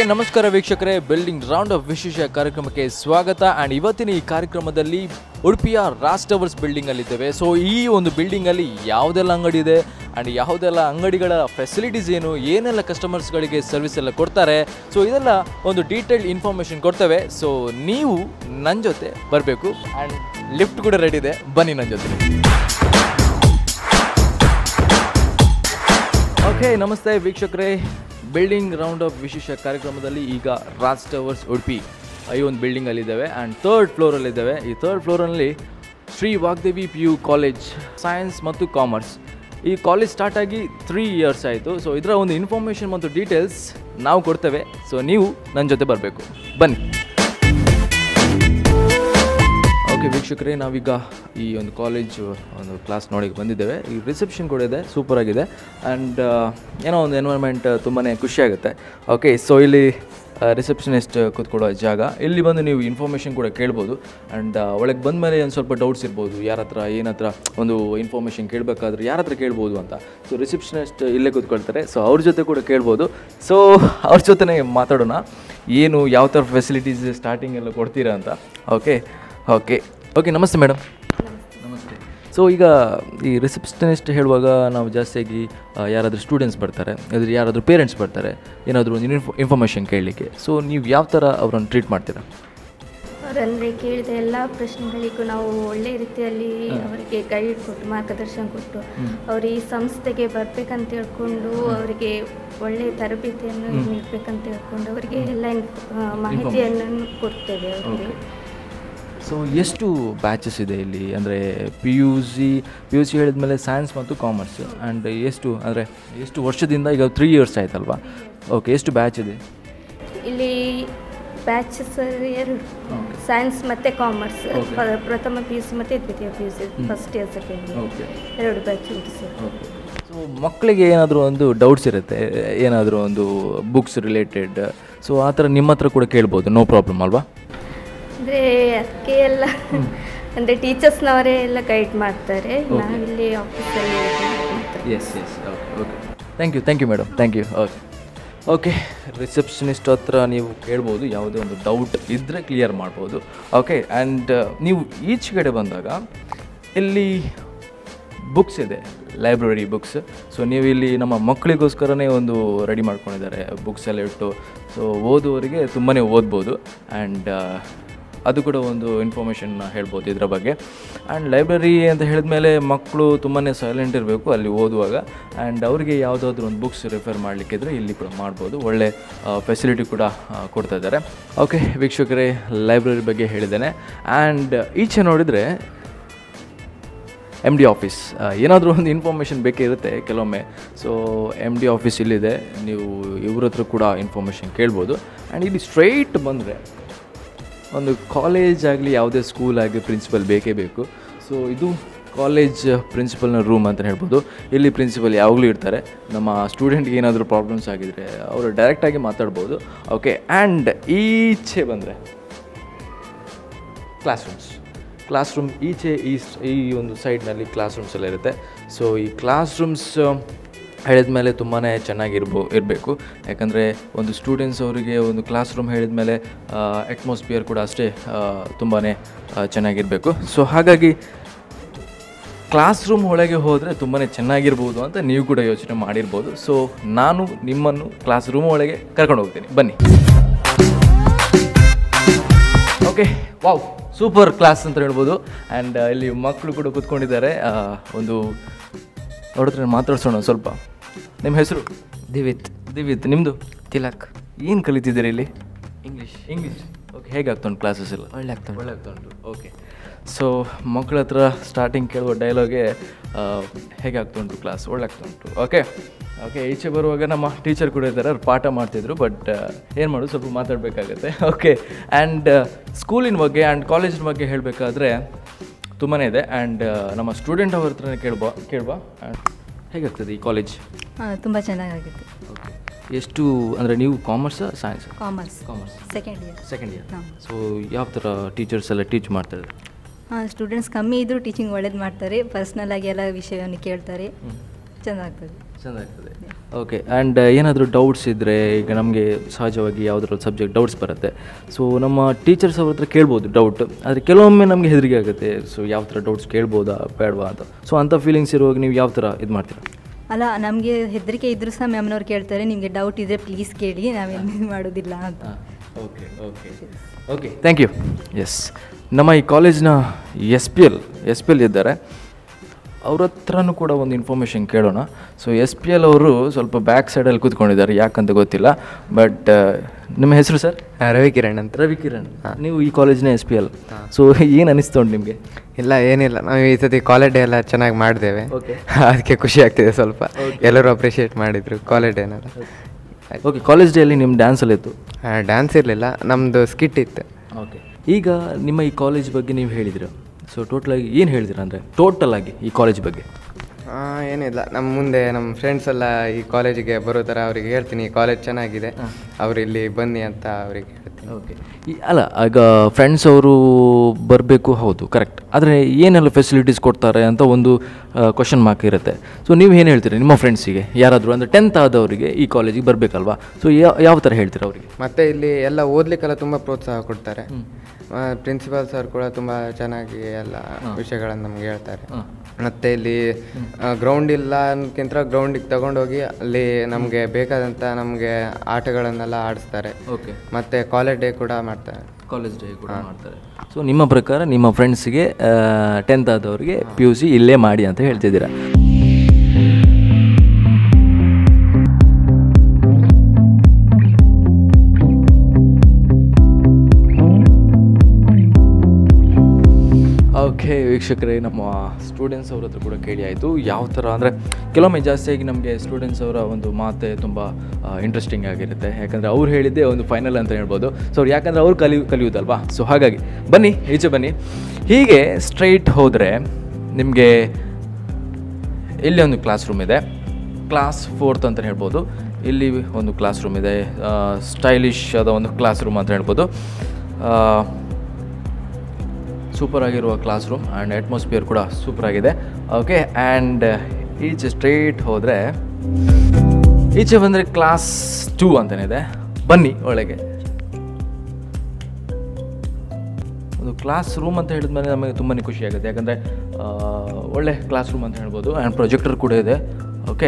Okay ನಮಸ್ಕಾರ ವೀಕ್ಷಕರೇ building round of ವಿಶೇಷ ಕಾರ್ಯಕ್ರಮಕ್ಕೆ ಸ್ವಾಗತ ಆ್ಯಂಡ್ ಇವತ್ತಿನ ಈ ಕಾರ್ಯಕ್ರಮದಲ್ಲಿ ಉಡುಪಿಯ ರಾಸ್ ಟವರ್ಸ್ ಬಿಲ್ಡಿಂಗಲ್ಲಿದ್ದೇವೆ ಸೊ ಈ ಒಂದು ಬಿಲ್ಡಿಂಗಲ್ಲಿ ಯಾವುದೆಲ್ಲ ಅಂಗಡಿ ಇದೆ ಆ್ಯಂಡ್ ಯಾವುದೆಲ್ಲ ಅಂಗಡಿಗಳ ಫೆಸಿಲಿಟೀಸ್ ಏನು ಏನೆಲ್ಲ ಕಸ್ಟಮರ್ಸ್ಗಳಿಗೆ ಸರ್ವಿಸ್ ಎಲ್ಲ ಕೊಡ್ತಾರೆ ಸೊ ಇದೆಲ್ಲ ಒಂದು ಡೀಟೇಲ್ಡ್ ಇನ್ಫಾರ್ಮೇಷನ್ ಕೊಡ್ತೇವೆ ಸೊ ನೀವು ನನ್ನ ಜೊತೆ ಬರಬೇಕು ಆ್ಯಂಡ್ ಲಿಫ್ಟ್ ಕೂಡ ರೆಡಿ ಇದೆ ಬನ್ನಿ ನನ್ನ ಜೊತೆ ಓಕೆ ನಮಸ್ತೆ ವೀಕ್ಷಕರೇ ಬಿಲ್ಡಿಂಗ್ ರೌಂಡ್ ಆಫ್ ವಿಶೇಷ ಕಾರ್ಯಕ್ರಮದಲ್ಲಿ ಈಗ ರಾಜ್ ಟವರ್ಸ್ ಉಡುಪಿ ಈ ಒಂದು ಬಿಲ್ಡಿಂಗಲ್ಲಿದ್ದೇವೆ ಆ್ಯಂಡ್ ಥರ್ಡ್ ಫ್ಲೋರಲ್ಲಿದ್ದೇವೆ ಈ ಥರ್ಡ್ ಫ್ಲೋರಲ್ಲಿ Shri Vagdevi P U college science ಮತ್ತು ಕಾಮರ್ಸ್ ಈ ಕಾಲೇಜ್ ಸ್ಟಾರ್ಟ್ ಆಗಿ ತ್ರೀ ಇಯರ್ಸ್ ಆಯಿತು ಸೊ ಇದರ ಒಂದು ಇನ್ಫಾರ್ಮೇಷನ್ ಮತ್ತು ಡೀಟೇಲ್ಸ್ ನಾವು ಕೊಡ್ತೇವೆ ಸೊ ನೀವು ನನ್ನ ಜೊತೆ ಬರಬೇಕು ಬನ್ನಿ ಓಕೆ ವೀಕ್ಷಕರೇ ನಾವೀಗ ಈ ಒಂದು ಕಾಲೇಜ್ ಒಂದು ಕ್ಲಾಸ್ ನೋಡಿ ಬಂದಿದ್ದೇವೆ ಈ ರಿಸೆಪ್ಷನ್ ಕೂಡ ಇದೆ ಸೂಪರ್ ಆಗಿದೆ ಆ್ಯಂಡ್ ಏನೋ ಒಂದು ಎನ್ವೈರ್ಮೆಂಟ್ ತುಂಬಾ ಖುಷಿಯಾಗುತ್ತೆ ಓಕೆ ಸೊ ಇಲ್ಲಿ ರಿಸೆಪ್ಷನಿಸ್ಟ್ ಕೂತ್ಕೊಳ್ಳೋ ಜಾಗ ಇಲ್ಲಿ ಬಂದು ನೀವು ಇನ್ಫಾರ್ಮೇಷನ್ ಕೂಡ ಕೇಳ್ಬೋದು ಆ್ಯಂಡ್ ಒಳಗೆ ಬಂದ ಮೇಲೆ ಒಂದು ಸ್ವಲ್ಪ ಡೌಟ್ಸ್ ಇರ್ಬೋದು ಯಾರ ಹತ್ರ ಏನ ಹತ್ರ ಒಂದು ಇನ್ಫಾರ್ಮೇಷನ್ ಕೇಳಬೇಕಾದ್ರೆ ಯಾರ ಹತ್ರ ಕೇಳ್ಬೋದು ಅಂತ ಸೊ ರಿಸೆಪ್ಷನಿಸ್ಟ್ ಇಲ್ಲೇ ಕೂತ್ಕೊಳ್ತಾರೆ ಸೊ ಅವ್ರ ಜೊತೆ ಕೂಡ ಕೇಳ್ಬೋದು ಸೊ ಅವ್ರ ಜೊತೆನೇ ಮಾತಾಡೋಣ ಏನು ಯಾವ ಥರ ಫೆಸಿಲಿಟೀಸ್ ಸ್ಟಾರ್ಟಿಂಗ್ ಎಲ್ಲ ಕೊಡ್ತೀರಾ ಅಂತ ಓಕೆ ಓಕೆ ಓಕೆ ನಮಸ್ತೆ ಮೇಡಮ್ ನಮಸ್ತೆ ಸೊ ಈಗ ಈ ರಿಸೆಪ್ಷನಿಸ್ಟ್ ಹೇಳುವಾಗ ನಾವು ಜಾಸ್ತಿಯಾಗಿ ಆ, ಯಾರಾದರೂ ಸ್ಟೂಡೆಂಟ್ಸ್ ಬರ್ತಾರೆ ಅದ್ರ ಯಾರಾದರೂ ಪೇರೆಂಟ್ಸ್ ಬರ್ತಾರೆ ಏನಾದರೂ ಒಂದು ಇನ್ಫೋ ಇನ್ಫಾರ್ಮೇಷನ್ ಕೇಳಲಿಕ್ಕೆ ಸೊ ನೀವು ಯಾವ ಥರ ಅವರನ್ನು ಟ್ರೀಟ್ ಮಾಡ್ತೀರಾ ಅವರಂದರೆ ಕೇಳಿದ ಎಲ್ಲ ಪ್ರಶ್ನೆಗಳಿಗೂ ನಾವು ಒಳ್ಳೆ ರೀತಿಯಲ್ಲಿ ಅವರಿಗೆ ಗೈಡ್ ಕೊಟ್ಟು ಮಾರ್ಗದರ್ಶನ ಕೊಟ್ಟು ಅವರು ಈ ಸಂಸ್ಥೆಗೆ ಬರಬೇಕಂತ ಹೇಳ್ಕೊಂಡು ಅವರಿಗೆ ಒಳ್ಳೆಯ ತರಬೇತಿಯನ್ನು ನೀಡಬೇಕಂತ ಹೇಳ್ಕೊಂಡು ಅವರಿಗೆ ಎಲ್ಲ ಇನ್ಫ್- ಆ, ಮಾಹಿತಿಯನ್ನು ಕೊಡ್ತೇವೆ ಅವರಿಗೆ ಸೊ ಎಷ್ಟು ಬ್ಯಾಚಸ್ ಇದೆ ಇಲ್ಲಿ ಅಂದರೆ P U C P U C ಹೇಳಿದ್ಮೇಲೆ ಸೈನ್ಸ್ ಮತ್ತು ಕಾಮರ್ಸ್ ಆ್ಯಂಡ್ ಎಷ್ಟು ಅಂದರೆ ಎಷ್ಟು ವರ್ಷದಿಂದ ಈಗ ತ್ರೀ ಇಯರ್ಸ್ ಆಯ್ತಲ್ವಾ ಓಕೆ ಎಷ್ಟು ಬ್ಯಾಚ್ ಇದೆ ಇಲ್ಲಿ ಬ್ಯಾಚಸ್ ಎರಡು ಸೈನ್ಸ್ ಮತ್ತು ಕಾಮರ್ಸ್ ಪ್ರಥಮ ಪಿ ಯು ಸಿ ಮತ್ತು ದ್ವಿತೀಯ P U C first year second year okay ಎರಡು ಬ್ಯಾಚ್ ಉಂಟು ಸರ್ ಸೊ ಮಕ್ಕಳಿಗೆ ಏನಾದರೂ ಒಂದು ಡೌಟ್ಸ್ ಇರುತ್ತೆ ಏನಾದರೂ ಒಂದು ಬುಕ್ಸ್ ರಿಲೇಟೆಡ್ ಸೊ ಆ ಥರ ನಿಮ್ಮ ಹತ್ರ ಕೂಡ ಕೇಳ್ಬೋದು ನೋ ಪ್ರಾಬ್ಲಮ್ ಅಲ್ವಾ ಅಂದರೆ ಅದಕ್ಕೆ ಎಲ್ಲ ಅಂದರೆ ಟೀಚರ್ಸ್ನವರೇ ಎಲ್ಲ ಗೈಡ್ ಮಾಡ್ತಾರೆ ನಾವಿಲ್ಲಿ ಆಫೀಸಲ್ಲಿ yes yes okay okay thank you thank you madam thank you okay okay receptionist ಹತ್ರ ನೀವು ಕೇಳ್ಬೋದು ಯಾವುದೇ ಒಂದು ಡೌಟ್ ಇದ್ದರೆ ಕ್ಲಿಯರ್ ಮಾಡ್ಬೋದು ಓಕೆ ಆ್ಯಂಡ್ ನೀವು ಈಚೆಗಡೆ ಬಂದಾಗ ಇಲ್ಲಿ ಬುಕ್ಸ್ ಇದೆ ಲೈಬ್ರರಿ ಬುಕ್ಸ್ ಸೊ ನೀವು ಇಲ್ಲಿ ನಮ್ಮ ಮಕ್ಕಳಿಗೋಸ್ಕರನೇ ಒಂದು ರೆಡಿ ಮಾಡ್ಕೊಂಡಿದ್ದಾರೆ ಬುಕ್ಸ್ ಎಲ್ಲ ಇಟ್ಟು ಸೊ ಓದುವವರಿಗೆ ತುಂಬಾ ಓದ್ಬೋದು ಆ್ಯಂಡ್ ಅದು ಕೂಡ ಒಂದು ಇನ್ಫಾರ್ಮೇಷನ್ ಹೇಳ್ಬೋದು ಇದರ ಬಗ್ಗೆ ಆ್ಯಂಡ್ ಲೈಬ್ರರಿ ಅಂತ ಹೇಳಿದ್ಮೇಲೆ ಮಕ್ಕಳು ತುಂಬಾ ಸೈಲೆಂಟ್ ಇರಬೇಕು ಅಲ್ಲಿ ಓದುವಾಗ ಆ್ಯಂಡ್ ಅವರಿಗೆ ಯಾವುದಾದ್ರೂ ಒಂದು ಬುಕ್ಸ್ ರೆಫರ್ ಮಾಡಲಿಕ್ಕಿದ್ರೆ ಇಲ್ಲಿ ಕೂಡ ಮಾಡ್ಬೋದು ಒಳ್ಳೆ ಫೆಸಿಲಿಟಿ ಕೂಡ ಆ, ಕೊಡ್ತಾ ಇದ್ದಾರೆ ಓಕೆ ವೀಕ್ಷಕರೇ ಲೈಬ್ರರಿ ಬಗ್ಗೆ ಹೇಳಿದ್ದೇನೆ ಆ್ಯಂಡ್ ಈಚೆ ನೋಡಿದರೆ ಎಮ್ ಡಿ ಆಫೀಸ್ ಏನಾದರೂ ಒಂದು ಇನ್ಫಾರ್ಮೇಷನ್ ಬೇಕೇ ಇರುತ್ತೆ ಕೆಲವೊಮ್ಮೆ ಸೊ ಎಮ್ ಡಿ ಆಫೀಸ್ ಇಲ್ಲಿದೆ ನೀವು ಇವ್ರ ಹತ್ರ ಕೂಡ ಇನ್ಫಾರ್ಮೇಷನ್ ಕೇಳ್ಬೋದು ಆ್ಯಂಡ್ ಇಲ್ಲಿ ಸ್ಟ್ರೈಟ್ ಬಂದರೆ ಒಂದು ಕಾಲೇಜ್ ಆಗಲಿ ಯಾವುದೇ ಸ್ಕೂಲ್ ಆಗಲಿ ಪ್ರಿನ್ಸಿಪಲ್ ಬೇಕೇ ಬೇಕು ಸೊ ಇದು ಕಾಲೇಜ್ ಪ್ರಿನ್ಸಿಪಲ್ನ ರೂಮ್ ಅಂತ ಹೇಳ್ಬೋದು ಇಲ್ಲಿ ಪ್ರಿನ್ಸಿಪಲ್ ಯಾವಾಗಲೂ ಇರ್ತಾರೆ ನಮ್ಮ ಸ್ಟೂಡೆಂಟ್ಗೆ ಏನಾದರೂ ಪ್ರಾಬ್ಲಮ್ಸ್ ಆಗಿದ್ರೆ ಅವರು ಡೈರೆಕ್ಟಾಗಿ ಮಾತಾಡ್ಬೋದು ಓಕೆ ಆ್ಯಂಡ್ ಈಚೆ ಬಂದರೆ ಕ್ಲಾಸ್ ರೂಮ್ಸ್ ಕ್ಲಾಸ್ ರೂಮ್ ಈಚೆ ಈ ಸ್- ಈ ಒಂದು ಸೈಡ್ನಲ್ಲಿ ಕ್ಲಾಸ್ ರೂಮ್ಸ್ ಎಲ್ಲ ಇರುತ್ತೆ ಸೊ ಈ ಕ್ಲಾಸ್ ರೂಮ್ಸ್ ಹೇಳಿದ್ಮೇಲೆ ತುಂಬಾ ಚೆನ್ನಾಗಿರ್ಬೋ ಇರಬೇಕು ಯಾಕಂದರೆ ಒಂದು ಸ್ಟೂಡೆಂಟ್ಸ್ ಅವರಿಗೆ ಒಂದು ಕ್ಲಾಸ್ ರೂಮ್ ಹೇಳಿದ್ಮೇಲೆ ಅಟ್ಮಾಸ್ಫಿಯರ್ ಕೂಡ ಅಷ್ಟೇ ತುಂಬಾ ಚೆನ್ನಾಗಿರಬೇಕು ಸೊ ಹಾಗಾಗಿ ಕ್ಲಾಸ್ ರೂಮ್ ಒಳಗೆ ಹೋದರೆ ತುಂಬಾ ಚೆನ್ನಾಗಿರ್ಬೋದು ಅಂತ ನೀವು ಕೂಡ ಯೋಚನೆ ಮಾಡಿರ್ಬೋದು ಸೊ ನಾನು ನಿಮ್ಮನ್ನು ಕ್ಲಾಸ್ ರೂಮ್ ಒಳಗೆ ಕರ್ಕೊಂಡು ಹೋಗ್ತೀನಿ ಬನ್ನಿ ಓಕೆ ವಾವ್ ಸೂಪರ್ ಕ್ಲಾಸ್ ಅಂತ ಹೇಳ್ಬೋದು ಆ್ಯಂಡ್ ಇಲ್ಲಿ ಮಕ್ಕಳು ಕೂಡ ಕೂತ್ಕೊಂಡಿದ್ದಾರೆ ಆ, ಒಂದು ನೋಡಿದ್ರೆ ಮಾತಾಡ್ಸೋಣ ಸ್ವಲ್ಪ ನಿಮ್ಮ ಹೆಸರು ದಿವಿತ್ ದಿವಿತ್ ನಿಮ್ಮದು ತಿಲಕ್ ಏನು ಕಲಿತಿದ್ದೀರಿ ಇಲ್ಲಿ ಇಂಗ್ಲೀಷ್ ಇಂಗ್ಲೀಷ್ ಓಕೆ ಹೇಗೆ ಆಗ್ತಾ ಉಂಟು ಕ್ಲಾಸಸ್ ಎಲ್ಲ ಒಳ್ಳೆ ಆಗ್ತಾ ಉಂಟು. ಒಳ್ಳೆ ಆಗ್ತಾ ಉಂಟು ಓಕೆ ಸೊ ಮಕ್ಕಳ ಹತ್ರ ಸ್ಟಾರ್ಟಿಂಗ್ ಕೇಳುವ ಡೈಲಾಗೆ ಹೇಗೆ ಆಗ್ತಾ ಉಂಟು ಕ್ಲಾಸ್ ಒಳ್ಳೆ ಆಗ್ತಾ ಉಂಟು ಓಕೆ ಓಕೆ ಈಚೆ ಬರುವಾಗ ನಮ್ಮ ಟೀಚರ್ ಕೂಡ ಇದ್ದಾರೆ ಅವ್ರು ಪಾಠ ಮಾಡ್ತಿದ್ರು ಬಟ್ ಏನು ಮಾಡೋದು ಸ್ವಲ್ಪ ಮಾತಾಡಬೇಕಾಗತ್ತೆ ಓಕೆ ಆ್ಯಂಡ್ ಸ್ಕೂಲಿನ ಬಗ್ಗೆ ಆ್ಯಂಡ್ ಕಾಲೇಜಿನ ಬಗ್ಗೆ ಹೇಳಬೇಕಾದ್ರೆ ತುಂಬಾ ಇದೆ ಆ್ಯಂಡ್ ನಮ್ಮ ಸ್ಟೂಡೆಂಟ್ ಅವ್ರ ಹತ್ರನೇ ಕೇಳ್ಬಾ ಕೇಳ್ಬಾ ಆ್ಯಂಡ್ ಹೇಗಾಗ್ತದೆ ಈ ಕಾಲೇಜ್ ತುಂಬ ಚೆನ್ನಾಗಿತ್ತು ಓಕೆ ಎಷ್ಟು ಅಂದರೆ ನೀವು commerce science commerce commerce second year second year ಹಾಂ. ಸೊ ಯಾವ ಥರ ಟೀಚರ್ಸ್ ಎಲ್ಲ ಟೀಚ್ ಮಾಡ್ತಾರೆ ಹಾಂ ಸ್ಟೂಡೆಂಟ್ಸ್ ಕಮ್ಮಿ ಇದ್ದರೂ ಟೀಚಿಂಗ್ ಒಳ್ಳೇದು ಮಾಡ್ತಾರೆ ಪರ್ಸ್ನಲ್ ಆಗಿ ಎಲ್ಲ ವಿಷಯವನ್ನು ಕೇಳ್ತಾರೆ ಚೆನ್ನಾಗ್ತದೆ ಚೆನ್ನಾಗ್ತದೆ ಓಕೆ ಆ್ಯಂಡ್ ಏನಾದರೂ ಡೌಟ್ಸ್ ಇದ್ದರೆ ಈಗ ನಮಗೆ ಸಹಜವಾಗಿ ಯಾವುದಾದ್ರು ಸಬ್ಜೆಕ್ಟ್ ಡೌಟ್ಸ್ ಬರುತ್ತೆ ಸೊ ನಮ್ಮ ಟೀಚರ್ಸ್ ಅವ್ರ ಹತ್ರ ಕೇಳ್ಬೋದು ಡೌಟ್ ಆದರೆ ಕೆಲವೊಮ್ಮೆ ನಮಗೆ ಹೆದರಿಕೆ ಆಗುತ್ತೆ ಸೊ ಯಾವ ಥರ ಡೌಟ್ಸ್ ಕೇಳ್ಬೋದಾ ಬೇಡವಾ ಅಂತ ಸೊ ಅಂಥ ಫೀಲಿಂಗ್ಸ್ ಇರುವಾಗ ನೀವು ಯಾವ ಥರ ಇದು ಮಾಡ್ತೀರಾ ಅಲ್ಲ ನಮಗೆ ಹೆದರಿಕೆ ಇದ್ರೂ ಸಹ ಮ್ಯಾಮ್ನವ್ರು ಕೇಳ್ತಾರೆ ನಿಮಗೆ ಡೌಟ್ ಇದ್ದರೆ ಪ್ಲೀಸ್ ಕೇಳಿ ನಾವೇನು ಮಾಡೋದಿಲ್ಲ ಅಂತ okay okay okay thank you yes ನಮ್ಮ ಈ ಕಾಲೇಜ್ನ S P L S P L ಇದ್ದಾರೆ ಅವ್ರ ಹತ್ರನೂ ಕೂಡ ಒಂದು ಇನ್ಫಾರ್ಮೇಷನ್ ಕೇಳೋಣ ಸೊ ಎಸ್ ಪಿ ಎಲ್ ಅವರು ಸ್ವಲ್ಪ ಬ್ಯಾಕ್ ಸೈಡಲ್ಲಿ ಕೂತ್ಕೊಂಡಿದ್ದಾರೆ ಯಾಕಂತ ಗೊತ್ತಿಲ್ಲ ಬಟ್ ನಿಮ್ಮ ಹೆಸರು ಸರ್ ಆ, ರವಿ ಕಿರಣ್ ಅಂತ ರವಿ ಕಿರಣ್ ನೀವು ಈ ಕಾಲೇಜ್ನ ಎಸ್ ಪಿ ಎಲ್ ಸೊ ಏನು ಅನಿಸ್ತು ಉಂಟು ನಿಮಗೆ ಇಲ್ಲ ಏನಿಲ್ಲ ನಾವು ಈ ಸತಿ ಕಾಲೇಜ್ ಡೇ ಎಲ್ಲ ಚೆನ್ನಾಗಿ ಮಾಡಿದ್ದೇವೆ Okay. ಅದಕ್ಕೆ ಖುಷಿ ಆಗ್ತಿದೆ ಸ್ವಲ್ಪ ಎಲ್ಲರೂ ಅಪ್ರಿಷಿಯೇಟ್ ಮಾಡಿದ್ರು ಕಾಲೇಜ್ ಡೇನೆಲ್ಲ ಓಕೆ ಕಾಲೇಜ್ ಡೇಯಲ್ಲಿ ನಿಮ್ಮ ಡ್ಯಾನ್ಸಲ್ಲಿ ಇತ್ತು ಡ್ಯಾನ್ಸ್ ಇರಲಿಲ್ಲ ನಮ್ಮದು ಸ್ಕಿಟ್ ಇತ್ತು ಓಕೆ ಈಗ ನಿಮ್ಮ ಈ ಕಾಲೇಜ್ ಬಗ್ಗೆ ನೀವು ಹೇಳಿದಿರ ಸೊ ಟೋಟಲಾಗಿ ಏನು ಹೇಳಿದಿರ ಅಂದರೆ ಟೋಟಲ್ ಆಗಿ ಈ ಕಾಲೇಜ್ ಬಗ್ಗೆ ಆ, ಏನಿಲ್ಲ ನಮ್ಮ ಮುಂದೆ ನಮ್ಮ ಫ್ರೆಂಡ್ಸ್ ಎಲ್ಲ ಈ ಕಾಲೇಜಿಗೆ ಬರೋ ಥರ ಅವರಿಗೆ ಹೇಳ್ತೀನಿ ಕಾಲೇಜ್ ಚೆನ್ನಾಗಿದೆ ಅವ್ರು ಇಲ್ಲಿ ಬನ್ನಿ ಅಂತ ಅವರಿಗೆ ಹೇಳ್ತೀನಿ ಓಕೆ ಈ ಅಲ್ಲ ಈಗ ಫ್ರೆಂಡ್ಸ್ ಅವರು ಬರಬೇಕು ಹೌದು ಕರೆಕ್ಟ್ ಆದರೆ ಏನೆಲ್ಲ ಫೆಸಿಲಿಟೀಸ್ ಕೊಡ್ತಾರೆ ಅಂತ ಒಂದು ಕ್ವಶನ್ ಮಾರ್ಕ್ ಇರುತ್ತೆ ಸೊ ನೀವು ಏನು ಹೇಳ್ತೀರಿ ನಿಮ್ಮ ಫ್ರೆಂಡ್ಸಿಗೆ ಯಾರಾದರೂ ಅಂದರೆ ಟೆಂತ್ ಆದವರಿಗೆ ಈ ಕಾಲೇಜಿಗೆ ಬರಬೇಕಲ್ವಾ ಸೊ ಯಾವ ಥರ ಹೇಳ್ತೀರಾ ಅವರಿಗೆ ಮತ್ತು ಇಲ್ಲಿ ಎಲ್ಲ ಓದಲಿಕ್ಕೆಲ್ಲ ತುಂಬ ಪ್ರೋತ್ಸಾಹ ಕೊಡ್ತಾರೆ ಪ್ರಿನ್ಸಿಪಾಲ್ ಸರ್ ಕೂಡ ತುಂಬ ಚೆನ್ನಾಗಿ ಎಲ್ಲ ವಿಷಯಗಳನ್ನು ನಮ್ಗೆ ಹೇಳ್ತಾರೆ ಮತ್ತು ಇಲ್ಲಿ ಗ್ರೌಂಡ್ ಇಲ್ಲ ಅನ್ನೋಕ್ಕಿಂತ ಗ್ರೌಂಡಿಗೆ ತಗೊಂಡೋಗಿ ಅಲ್ಲಿ ನಮಗೆ ಬೇಕಾದಂಥ ನಮಗೆ ಆಟಗಳನ್ನೆಲ್ಲ ಆಡಿಸ್ತಾರೆ ಓಕೆ ಮತ್ತು ಕಾಲೇಜ್ ಡೇ ಕೂಡ ಮಾಡ್ತಾರೆ ಕಾಲೇಜ್ ಡೇ ಕೂಡ ಮಾಡ್ತಾರೆ ಸೊ ನಿಮ್ಮ ಪ್ರಕಾರ ನಿಮ್ಮ ಫ್ರೆಂಡ್ಸಿಗೆ ಟೆಂತ್ ಆದವರಿಗೆ ಪಿ ಯು ಸಿ ಇಲ್ಲೇ ಮಾಡಿ ಅಂತ ಹೇಳ್ತಿದ್ದೀರಾ ಓಕೆ ವೀಕ್ಷಕರೇ ನಮ್ಮ ಸ್ಟೂಡೆಂಟ್ಸ್ ಅವ್ರ ಹತ್ರ ಕೂಡ ಕೇಳಿ ಆಯಿತು ಯಾವ ಥರ ಅಂದರೆ ಕೆಲವೊಮ್ಮೆ ಜಾಸ್ತಿಯಾಗಿ ನಮಗೆ ಸ್ಟೂಡೆಂಟ್ಸ್ ಅವರ ಒಂದು ಮಾತೆ ತುಂಬ ಇಂಟ್ರೆಸ್ಟಿಂಗ್ ಆಗಿರುತ್ತೆ ಯಾಕಂದರೆ ಅವ್ರು ಹೇಳಿದ್ದೇ ಒಂದು ಫೈನಲ್ ಅಂತ ಹೇಳ್ಬೋದು ಸೊ ಅವ್ರು ಯಾಕಂದರೆ ಅವ್ರು ಕಲಿ ಕಲಿಯೋದಲ್ವಾ ಸೊ ಹಾಗಾಗಿ ಬನ್ನಿ ಈಚೆ ಬನ್ನಿ ಹೀಗೆ ಸ್ಟ್ರೈಟ್ ಹೋದರೆ ನಿಮಗೆ ಇಲ್ಲಿ ಒಂದು ಕ್ಲಾಸ್ ರೂಮ್ ಇದೆ ಕ್ಲಾಸ್ ಫೋರ್ತ್ ಅಂತ ಹೇಳ್ಬೋದು ಇಲ್ಲಿ ಒಂದು ಕ್ಲಾಸ್ ರೂಮ್ ಇದೆ ಸ್ಟೈಲಿಶ್ ಆದ ಒಂದು ಕ್ಲಾಸ್ ರೂಮ್ ಅಂತ ಹೇಳ್ಬೋದು ಸೂಪರ್ ಆಗಿರುವ ಕ್ಲಾಸ್ ರೂಮ್ ಆ್ಯಂಡ್ ಅಟ್ಮಾಸ್ಫಿಯರ್ ಕೂಡ ಸೂಪರ್ ಆಗಿದೆ ಓಕೆ ಆ್ಯಂಡ್ ಈಚೆ ಸ್ಟ್ರೈಟ್ ಹೋದರೆ ಈಚೆ ಬಂದರೆ ಕ್ಲಾಸ್ ಟೂ ಅಂತಲೇ ಇದೆ ಬನ್ನಿ ಒಳಗೆ ಒಂದು ಕ್ಲಾಸ್ ರೂಮ್ ಅಂತ ಹೇಳಿದ್ಮೇಲೆ ನಮಗೆ ತುಂಬಾ ಖುಷಿ ಆಗುತ್ತೆ ಯಾಕಂದರೆ ಒಳ್ಳೆ ಕ್ಲಾಸ್ ರೂಮ್ ಅಂತ ಹೇಳ್ಬೋದು ಆ್ಯಂಡ್ ಪ್ರೊಜೆಕ್ಟರ್ ಕೂಡ ಇದೆ okay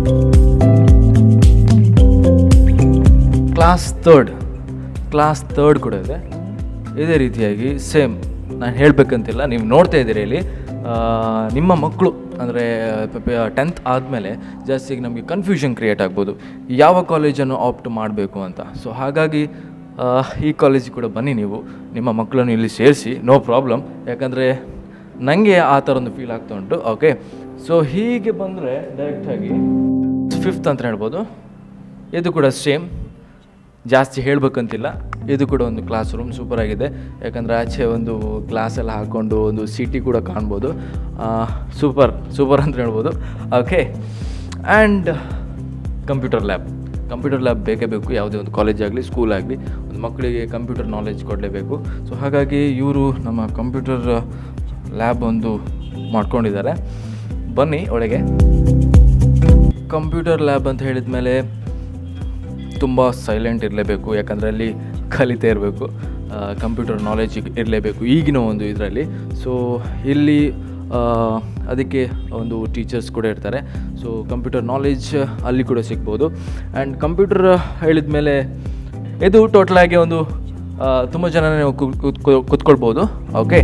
class third class third ಕೂಡ ಇದೆ ಇದೇ ರೀತಿಯಾಗಿ ಸೇಮ್ ನಾನು ಹೇಳಬೇಕಂತಿಲ್ಲ ನೀವು ನೋಡ್ತಾ ಇದ್ದೀರಿ ಇಲ್ಲಿ ಆ, ನಿಮ್ಮ ಮಕ್ಕಳು ಅಂದರೆ ಟೆಂತ್ ಆದಮೇಲೆ ಜಾಸ್ತಿಯಾಗಿ ನಮಗೆ ಕನ್ಫ್ಯೂಷನ್ ಕ್ರಿಯೇಟ್ ಆಗ್ಬೋದು ಯಾವ ಕಾಲೇಜನ್ನು ಆಪ್ಟ್ ಮಾಡಬೇಕು ಅಂತ ಸೊ ಹಾಗಾಗಿ ಆ, ಈ ಕಾಲೇಜಿಗೆ ಕೂಡ ಬನ್ನಿ ನೀವು ನಿಮ್ಮ ಮಕ್ಕಳನ್ನು ಇಲ್ಲಿ ಸೇರಿಸಿ ನೋ ಪ್ರಾಬ್ಲಮ್ ಯಾಕಂದರೆ ನನಗೆ ಆ ಥರ ಒಂದು ಫೀಲ್ ಆಗ್ತಾ ಉಂಟು ಓಕೆ ಸೊ ಹೀಗೆ ಬಂದರೆ ಡೈರೆಕ್ಟಾಗಿ ಫಿಫ್ತ್ ಅಂತ ಹೇಳ್ಬೋದು ಇದು ಕೂಡ ಸೇಮ್ ಜಾಸ್ತಿ ಹೇಳಬೇಕಂತಿಲ್ಲ ಇದು ಕೂಡ ಒಂದು ಕ್ಲಾಸ್ ರೂಮ್ ಸೂಪರ್ ಆಗಿದೆ ಯಾಕಂದರೆ ಆಚೆ ಒಂದು ಗ್ಲಾಸ್ ಎಲ್ಲ ಹಾಕ್ಕೊಂಡು ಒಂದು ಸಿಟಿ ಕೂಡ ಕಾಣ್ಬೋದು ಸೂಪರ್ ಸೂಪರ್ ಅಂತ ಹೇಳ್ಬೋದು okay and computer lab computer lab ಬೇಕೇ ಬೇಕು ಯಾವುದೇ ಒಂದು ಕಾಲೇಜ್ ಆಗಲಿ ಸ್ಕೂಲ್ ಆಗಲಿ ಒಂದು ಮಕ್ಕಳಿಗೆ ಕಂಪ್ಯೂಟರ್ ನಾಲೆಜ್ ಕೊಡಲೇಬೇಕು ಸೊ ಹಾಗಾಗಿ ಇವರು ನಮ್ಮ ಕಂಪ್ಯೂಟರ್ ಲ್ಯಾಬ್ ಒಂದು ಮಾಡ್ಕೊಂಡಿದ್ದಾರೆ ಬನ್ನಿ ಒಳಗೆ ಕಂಪ್ಯೂಟರ್ ಲ್ಯಾಬ್ ಅಂತ ಹೇಳಿದ ಮೇಲೆ ತುಂಬ ಸೈಲೆಂಟ್ ಇರಲೇಬೇಕು ಯಾಕಂದರೆ ಅಲ್ಲಿ ಕಲಿತೇ ಇರಬೇಕು ಕಂಪ್ಯೂಟರ್ ನಾಲೆಜ್ ಇರಲೇಬೇಕು ಈಗಿನ ಒಂದು ಇದರಲ್ಲಿ ಸೊ ಇಲ್ಲಿ ಆ, ಅದಕ್ಕೆ ಒಂದು ಟೀಚರ್ಸ್ ಕೂಡ ಇರ್ತಾರೆ ಸೊ ಕಂಪ್ಯೂಟರ್ ನಾಲೆಜ್ ಅಲ್ಲಿ ಕೂಡ ಸಿಗ್ಬೋದು ಆ್ಯಂಡ್ ಕಂಪ್ಯೂಟರ್ ಹೇಳಿದ ಮೇಲೆ ಇದು ಟೋಟಲಾಗಿ ಒಂದು ತುಂಬ ಜನ ನೀವು ಕು- ಕೂತ್ಕೊ- ಕೂತ್ಕೊಳ್ಬೋದು ಓಕೆ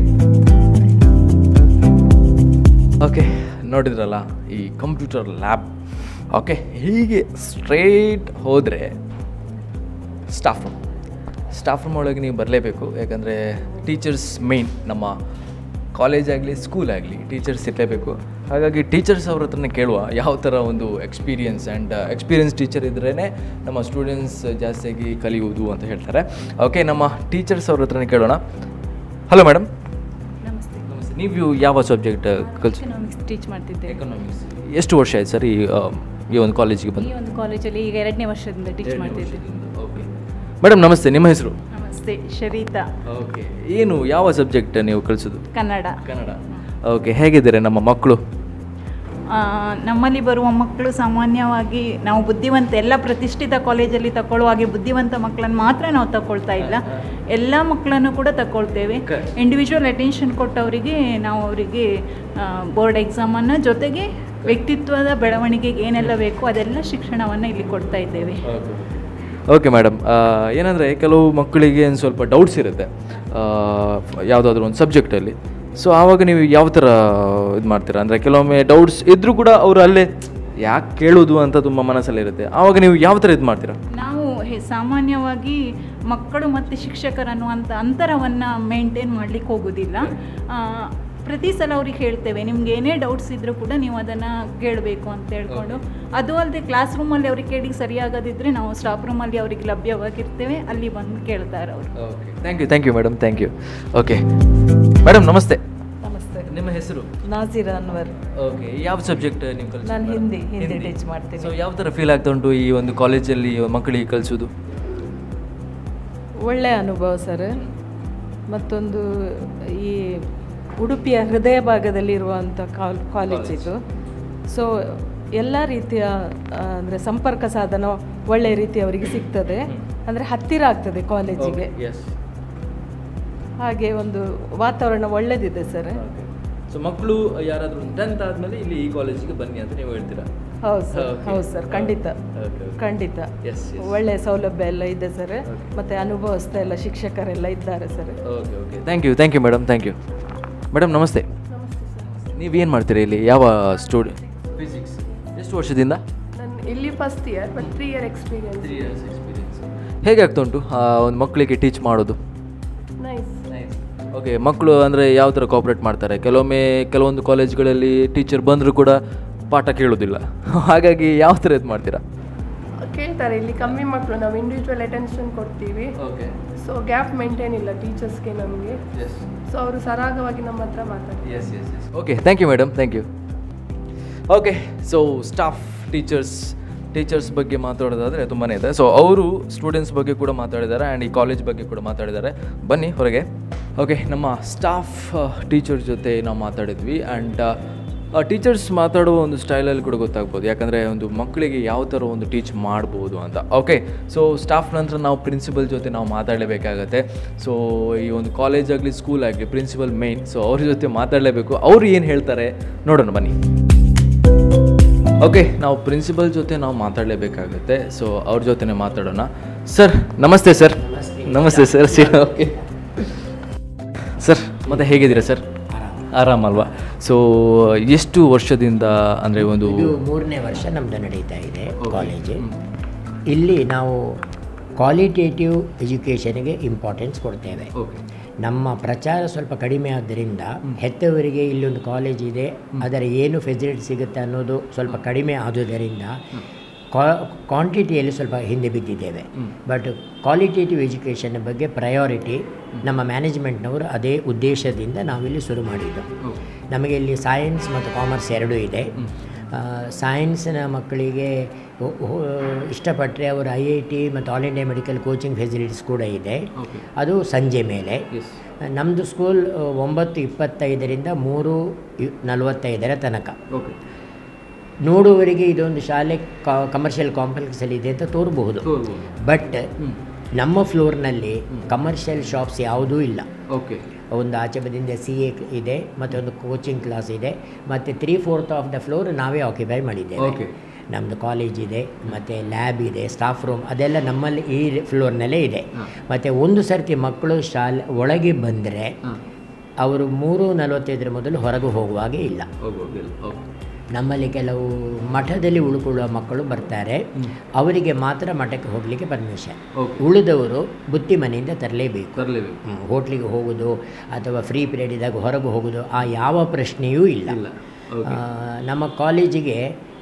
ಓಕೆ ನೋಡಿದ್ರಲ್ಲ ಈ ಕಂಪ್ಯೂಟರ್ ಲ್ಯಾಬ್ ಓಕೆ ಹೀಗೆ ಸ್ಟ್ರೇಟ್ ಹೋದರೆ ಸ್ಟಾಫ್ ರೂಮ್ ಸ್ಟಾಫ್ ರೂಮ್ ಒಳಗೆ ನೀವು ಬರಲೇಬೇಕು ಯಾಕಂದರೆ ಟೀಚರ್ಸ್ ಮೇಯ್ನ್ ನಮ್ಮ ಕಾಲೇಜ್ ಆಗಲಿ ಸ್ಕೂಲ್ ಆಗಲಿ ಟೀಚರ್ಸ್ ಇರಲೇಬೇಕು ಹಾಗಾಗಿ ಟೀಚರ್ಸ್ ಅವ್ರ ಹತ್ರನೇ ಕೇಳುವ ಯಾವ ಥರ ಒಂದು ಎಕ್ಸ್ಪೀರಿಯನ್ಸ್ ಆ್ಯಂಡ್ ಎಕ್ಸ್ಪೀರಿಯನ್ಸ್ ಟೀಚರ್ ಇದ್ರೇ ನಮ್ಮ ಸ್ಟೂಡೆಂಟ್ಸ್ ಜಾಸ್ತಿಯಾಗಿ ಕಲಿಯುವುದು ಅಂತ ಹೇಳ್ತಾರೆ ಓಕೆ ನಮ್ಮ ಟೀಚರ್ಸ್ ಅವ್ರ ಹತ್ರನೇ ಕೇಳೋಣ ಹಲೋ ಮೇಡಮ್ ನಮಸ್ತೆ ನಮಸ್ತೆ ನೀವು ಯಾವ ಸಬ್ಜೆಕ್ಟ್ ಕಲಿಸಿ ಎಕನಾಮಿಕ್ಸ್ ಟೀಚ್ ಮಾಡ್ತಿದ್ದೆ ಎಕನಾಮಿಕ್ಸ್ ಎಷ್ಟು ವರ್ಷ ಆಯ್ತು ಸರ್ ಈ ಆ, ಈ ಒಂದು ಕಾಲೇಜಿಗೆ ಈ ಬಂದು ಒಂದು ಕಾಲೇಜಲ್ಲಿ ಈಗ ಎರಡನೇ ವರ್ಷದಿಂದ ಟೀಚ್ ಮಾಡ್ತಿದ್ದೆ ಓಕೆ ಮೇಡಮ್ ನಮಸ್ತೆ ನಿಮ್ಮ ಹೆಸರು ನಮಸ್ತೆ ಶರೀತಾ ಓಕೆ ಏನು ಯಾವ ಸಬ್ಜೆಕ್ಟ್ ನೀವು ಕಲಿಸೋದು ಕನ್ನಡ ಕನ್ನಡ ಓಕೆ ಹೇಗಿದ್ದಾರೆ ನಮ್ಮ ಮಕ್ಕಳು ಆ, ನಮ್ಮಲ್ಲಿ ಬರುವ ಮಕ್ಕಳು ಸಾಮಾನ್ಯವಾಗಿ ನಾವು ಬುದ್ಧಿವಂತ ಎಲ್ಲ ಪ್ರತಿಷ್ಠಿತ ಕಾಲೇಜಲ್ಲಿ ತಗೊಳ್ಳುವ ಹಾಗೆ ಬುದ್ಧಿವಂತ ಮಕ್ಕಳನ್ನು ಮಾತ್ರ ನಾವು ತಗೊಳ್ತಾ ಇಲ್ಲ ಎಲ್ಲ ಮಕ್ಕಳನ್ನು ಕೂಡ ತಗೊಳ್ತೇವೆ ಇಂಡಿವಿಜುವಲ್ ಅಟೆನ್ಷನ್ ಕೊಟ್ಟವರಿಗೆ ನಾವು ಅವರಿಗೆ ಬೋರ್ಡ್ ಎಕ್ಸಾಮನ್ನು ಜೊತೆಗೆ ವ್ಯಕ್ತಿತ್ವದ ಬೆಳವಣಿಗೆಗೆ ಏನೆಲ್ಲ ಬೇಕು ಅದೆಲ್ಲ ಶಿಕ್ಷಣವನ್ನು ಇಲ್ಲಿ ಕೊಡ್ತಾ ಇದ್ದೇವೆ ಓಕೆ ಮೇಡಮ್ ಏನಂದರೆ ಕೆಲವು ಮಕ್ಕಳಿಗೆ ಒಂದು ಸ್ವಲ್ಪ ಡೌಟ್ಸ್ ಇರುತ್ತೆ ಯಾವುದಾದ್ರೂ ಒಂದು ಸಬ್ಜೆಕ್ಟಲ್ಲಿ ಸೊ ಆವಾಗ ನೀವು ಯಾವ ಥರ ಇದು ಮಾಡ್ತೀರಾ ಅಂದರೆ ಕೆಲವೊಮ್ಮೆ ಡೌಟ್ಸ್ ಇದ್ದರೂ ಕೂಡ ಅವರು ಅಲ್ಲೇ ಯಾಕೆ ಕೇಳೋದು ಅಂತ ತುಂಬ ಮನಸ್ಸಲ್ಲಿರುತ್ತೆ ಆವಾಗ ನೀವು ಯಾವ ಥರ ಇದು ಮಾಡ್ತೀರಾ ನಾವು ಹೆ- ಸಾಮಾನ್ಯವಾಗಿ ಮಕ್ಕಳು ಮತ್ತು ಶಿಕ್ಷಕರನ್ನುವಂಥ ಅಂತರವನ್ನು ಮೇಂಟೈನ್ ಮಾಡಲಿಕ್ಕೆ ಹೋಗೋದಿಲ್ಲ ಆ, ಪ್ರತಿ ಸಲ ಅವ್ರಿಗೆ ಹೇಳ್ತೇವೆ ನಿಮ್ಗೆ ಏನೇ ಡೌಟ್ಸ್ ಇದ್ದರೂ ಕೂಡ ನೀವು ಅದನ್ನು ಕೇಳಬೇಕು ಅಂತ ಹೇಳ್ಕೊಂಡು ಅದು ಅಲ್ಲದೆ ಕ್ಲಾಸ್ ರೂಮಲ್ಲಿ ಅವ್ರಿಗೆ ಕೇಳಿ ಸರಿಯಾಗದಿದ್ದರೆ ನಾವು ಸ್ಟಾಫ್ ರೂಮಲ್ಲಿ ಅವ್ರಿಗೆ ಲಭ್ಯವಾಗಿರ್ತೇವೆ ಅಲ್ಲಿ ಬಂದು ಕೇಳ್ತಾರೆ ಅವರು okay thank you thank you madam thank you okay madam ನಮಸ್ತೆ ನಮಸ್ತೆ ನಿಮ್ಮ ಹೆಸರು ನಾಜೀರ್ ಅನ್ವರ್ ಓಕೆ ಯಾವ ಸಬ್ಜೆಕ್ಟ್ ನೀವು ಕಲಿಸಿ ನಾನು ಹಿಂದಿ ಹಿಂದಿ ಟೀಚ್ ಮಾಡ್ತೀನಿ ಸೊ ಯಾವ ಥರ ಫೀಲ್ ಆಗ್ತಾ ಉಂಟು ಈ ಒಂದು ಕಾಲೇಜಲ್ಲಿ ಮಕ್ಕಳಿಗೆ ಕಲಿಸೋದು ಒಳ್ಳೆಯ ಅನುಭವ ಸರ್ ಮತ್ತೊಂದು ಈ ಉಡುಪಿಯ ಹೃದಯ ಭಾಗದಲ್ಲಿರುವಂಥ ಕಾಲ್ ಕಾಲೇಜ್ ಇದು ಸೊ ಎಲ್ಲ ರೀತಿಯ ಅಂದರೆ ಸಂಪರ್ಕ ಸಾಧನ ಒಳ್ಳೆಯ ರೀತಿ ಅವರಿಗೆ ಸಿಗ್ತದೆ ಅಂದರೆ ಹತ್ತಿರ ಆಗ್ತದೆ ಕಾಲೇಜಿಗೆ ಎಸ್ ಹಾಗೆ ಒಂದು ವಾತಾವರಣ ಒಳ್ಳೆದಿದೆ ಸರ್ ಸೊ ಮಕ್ಕಳು ಯಾರಾದರೂ ಟೆಂತ್ ಆದಮೇಲೆ ಇಲ್ಲಿ ಈ ಕಾಲೇಜಿಗೆ ಬನ್ನಿ ಅಂತ ನೀವು ಹೇಳ್ತೀರಾ ಹೌದು ಸರ್ Okay. ಹೌದು ಸರ್ ಖಂಡಿತ Okay, okay. ಖಂಡಿತ Yes, yes. ಒಳ್ಳೆಯ ಸೌಲಭ್ಯ ಎಲ್ಲ ಇದೆ ಸರ್ ಮತ್ತೆ ಅನುಭವಸ್ಥ ಎಲ್ಲ ಶಿಕ್ಷಕರೆಲ್ಲ ಇದ್ದಾರೆ sir okay okay thank you thank you madam thank you madam ನಮಸ್ತೆ ನೀವೇನು ಮಾಡ್ತೀರಾ ಇಲ್ಲಿ ಯಾವ ಸ್ಟೂಡೆಂಟ್ ಫಿಸಿಕ್ಸ್ ಎಷ್ಟು ವರ್ಷದಿಂದ ನಾನು ಇಲ್ಲಿ first year but three year experience three years experience ಹೇಗೆ ಆಗ್ತಾ ಉಂಟು ಆ, ಒಂದು ಮಕ್ಕಳಿಗೆ ಟೀಚ್ ಮಾಡೋದು ನೈಸ್ ಓಕೆ ಮಕ್ಕಳು ಅಂದರೆ ಯಾವ ಥರ ಕೋಪ್ರೇಟ್ ಮಾಡ್ತಾರೆ ಕೆಲವೊಮ್ಮೆ ಕೆಲವೊಂದು ಕಾಲೇಜ್ಗಳಲ್ಲಿ ಟೀಚರ್ ಬಂದರೂ ಕೂಡ ಪಾಠ ಕೇಳೋದಿಲ್ಲ ಹಾಗಾಗಿ ಯಾವ ಥರ ಇದು ಮಾಡ್ತೀರಾ ಕೇಳ್ತಾರೆ ಇಲ್ಲಿ ಕಮ್ಮಿ ಮಕ್ಕಳು ನಾವು ಇಂಡಿವಿಜುವಲ್ ಅಟೆನ್ಷನ್ ಕೊಡ್ತೀವಿ ಓಕೆ ಸೊ ಗ್ಯಾಪ್ ಮೇಂಟೈನ್ ಇಲ್ಲ ಟೀಚರ್ಸ್ಗೆ ನಮಗೆ ಸೊ ಅವರು ಸರಾಗವಾಗಿ ನಮ್ಮ ಹತ್ರ ಮಾತಾಡ್ತಾರೆ yes yes yes okay thank you madam thank you okay so staff teachers teachers ಬಗ್ಗೆ ಮಾತಾಡೋದಾದರೆ ತುಂಬಾ ಇದೆ ಸೊ ಅವರು ಸ್ಟೂಡೆಂಟ್ಸ್ ಬಗ್ಗೆ ಕೂಡ ಮಾತಾಡಿದ್ದಾರೆ ಆ್ಯಂಡ್ ಈ ಕಾಲೇಜ್ ಬಗ್ಗೆ ಕೂಡ ಮಾತಾಡಿದ್ದಾರೆ ಬನ್ನಿ ಹೊರಗೆ ಓಕೆ ನಮ್ಮ ಸ್ಟಾಫ್ ಟೀಚರ್ ಜೊತೆ ನಾವು ಮಾತಾಡಿದ್ವಿ ಆ್ಯಂಡ್ ಟೀಚರ್ಸ್ ಮಾತಾಡುವ ಒಂದು ಸ್ಟೈಲಲ್ಲಿ ಕೂಡ ಗೊತ್ತಾಗ್ಬೋದು ಯಾಕಂದರೆ ಒಂದು ಮಕ್ಕಳಿಗೆ ಯಾವ ಥರ ಒಂದು ಟೀಚ್ ಮಾಡ್ಬೋದು ಅಂತ ಓಕೆ ಸೊ ಸ್ಟಾಫ್ ನಂತರ ನಾವು ಪ್ರಿನ್ಸಿಪಲ್ ಜೊತೆ ನಾವು ಮಾತಾಡಲೇಬೇಕಾಗತ್ತೆ ಸೊ ಈ ಒಂದು ಕಾಲೇಜ್ ಆಗಲಿ ಸ್ಕೂಲ್ ಆಗಲಿ ಪ್ರಿನ್ಸಿಪಲ್ ಮೇನ್ ಸೊ ಅವ್ರ ಜೊತೆ ಮಾತಾಡಲೇಬೇಕು ಅವರು ಏನು ಹೇಳ್ತಾರೆ ನೋಡೋಣ ಬನ್ನಿ ಓಕೆ ನಾವು ಪ್ರಿನ್ಸಿಪಲ್ ಜೊತೆ ನಾವು ಮಾತಾಡಲೇಬೇಕಾಗುತ್ತೆ ಸೊ ಅವ್ರ ಜೊತೆನೇ ಮಾತಾಡೋಣ ಸರ್ ನಮಸ್ತೆ ಸರ್ ನಮಸ್ತೆ ಸರ್ ಸಿ ಓಕೆ ಸರ್ ಮತ್ತೆ ಹೇಗಿದ್ದೀರಾ ಸರ್ ಆರಾಮಲ್ವಾ ಸೊ ಎಷ್ಟು ವರ್ಷದಿಂದ ಅಂದರೆ ಒಂದು ಇದು ಮೂರನೇ ವರ್ಷ ನಮ್ಮದು ನಡೀತಾ ಇದೆ ಕಾಲೇಜು ಇಲ್ಲಿ ನಾವು ಕ್ವಾಲಿಟೇಟಿವ್ ಎಜುಕೇಷನ್ಗೆ ಇಂಪಾರ್ಟೆನ್ಸ್ ಕೊಡ್ತೇವೆ ಓಕೆ ನಮ್ಮ ಪ್ರಚಾರ ಸ್ವಲ್ಪ ಕಡಿಮೆ ಆದ್ದರಿಂದ ಹೆತ್ತವರಿಗೆ ಇಲ್ಲೊಂದು ಕಾಲೇಜ್ ಇದೆ ಅದರ ಏನು ಫೆಸಿಲಿಟಿ ಸಿಗುತ್ತೆ ಅನ್ನೋದು ಸ್ವಲ್ಪ ಕಡಿಮೆ ಆದುದರಿಂದ ಕ್ವಾಂಟಿಟಿಯಲ್ಲಿ ಸ್ವಲ್ಪ ಹಿಂದೆ ಬಿದ್ದಿದ್ದೇವೆ ಬಟ್ ಕ್ವಾಲಿಟೇಟಿವ್ ಎಜುಕೇಷನ್ ಬಗ್ಗೆ ಪ್ರಯಾರಿಟಿ ನಮ್ಮ ಮ್ಯಾನೇಜ್ಮೆಂಟ್ನವರು ಅದೇ ಉದ್ದೇಶದಿಂದ ನಾವಿಲ್ಲಿ ಶುರು ಮಾಡಿದ್ದು ನಮಗೆ ಇಲ್ಲಿ ಸೈನ್ಸ್ ಮತ್ತು ಕಾಮರ್ಸ್ ಎರಡೂ ಇದೆ ಸೈನ್ಸ್ನ ಮಕ್ಕಳಿಗೆ ಹೊ- ಹೊ- ಇಷ್ಟಪಟ್ಟರೆ ಅವರು ಐ ಐ ಟಿ ಮತ್ತು all India medical coaching facilities ಕೂಡ ಇದೆ ಅದು ಸಂಜೆ ಮೇಲೆ ನಮ್ಮದು ಸ್ಕೂಲ್ ಒಂಬತ್ತು ಇಪ್ಪತ್ತೈದರಿಂದ ಮೂರು ಇ- ನಲವತ್ತೈದರ ತನಕ ಓಕೆ ನೋಡುವವರಿಗೆ ಇದೊಂದು ಶಾಲೆ ಕಮರ್ಷಿಯಲ್ ಕಾಂಪ್ಲೆಕ್ಸಲ್ಲಿ ಇದೆ ಅಂತ ತೋರಬಹುದು ಬಟ್ ನಮ್ಮ ಫ್ಲೋರ್ನಲ್ಲಿ ಕಮರ್ಷಿಯಲ್ ಶಾಪ್ಸ್ ಯಾವುದೂ ಇಲ್ಲ ಓಕೆ ಒಂದು ಆಚೆ ಬದಿಯಿಂದ ಸಿ ಎ ಇದೆ ಮತ್ತು ಒಂದು ಕೋಚಿಂಗ್ ಕ್ಲಾಸ್ ಇದೆ ಮತ್ತು three fourth of the floor ನಾವೇ ಆಕ್ಯುಪೈ ಮಾಡಿದ್ದೇವೆ Okay. ನಮ್ಮದು ಕಾಲೇಜ್ ಇದೆ ಮತ್ತು ಲ್ಯಾಬ್ ಇದೆ ಸ್ಟಾಫ್ ರೂಮ್ ಅದೆಲ್ಲ ನಮ್ಮಲ್ಲಿ ಈ ಫ್ಲೋರ್ನಲ್ಲೇ ಇದೆ ಮತ್ತು ಒಂದು ಸರ್ತಿ ಮಕ್ಕಳು ಶಾಲೆ ಒಳಗೆ ಬಂದರೆ ಅವರು ಮೂರು ನಲವತ್ತೈದರ ಮೊದಲು ಹೊರಗೆ ಹೋಗುವಾಗೆ ಇಲ್ಲ ನಮ್ಮಲ್ಲಿ ಕೆಲವು ಮಠದಲ್ಲಿ ಉಳ್ಕೊಳ್ಳುವ ಮಕ್ಕಳು ಬರ್ತಾರೆ ಅವರಿಗೆ ಮಾತ್ರ ಮಠಕ್ಕೆ ಹೋಗಲಿಕ್ಕೆ ಪರ್ಮಿಷನ್ ಉಳಿದವರು ಬುತ್ತಿ ಮನೆಯಿಂದ ತರಲೇಬೇಕು ತರಲೇಬೇಕು ಹೋಟ್ಲಿಗೆ ಹೋಗೋದು ಅಥವಾ ಫ್ರೀ ಪೀರಿಯಡ್ ಇದ್ದಾಗ ಹೊರಗೆ ಹೋಗೋದು ಆ ಯಾವ ಪ್ರಶ್ನೆಯೂ ಇಲ್ಲ ಆ, ನಮ್ಮ ಕಾಲೇಜಿಗೆ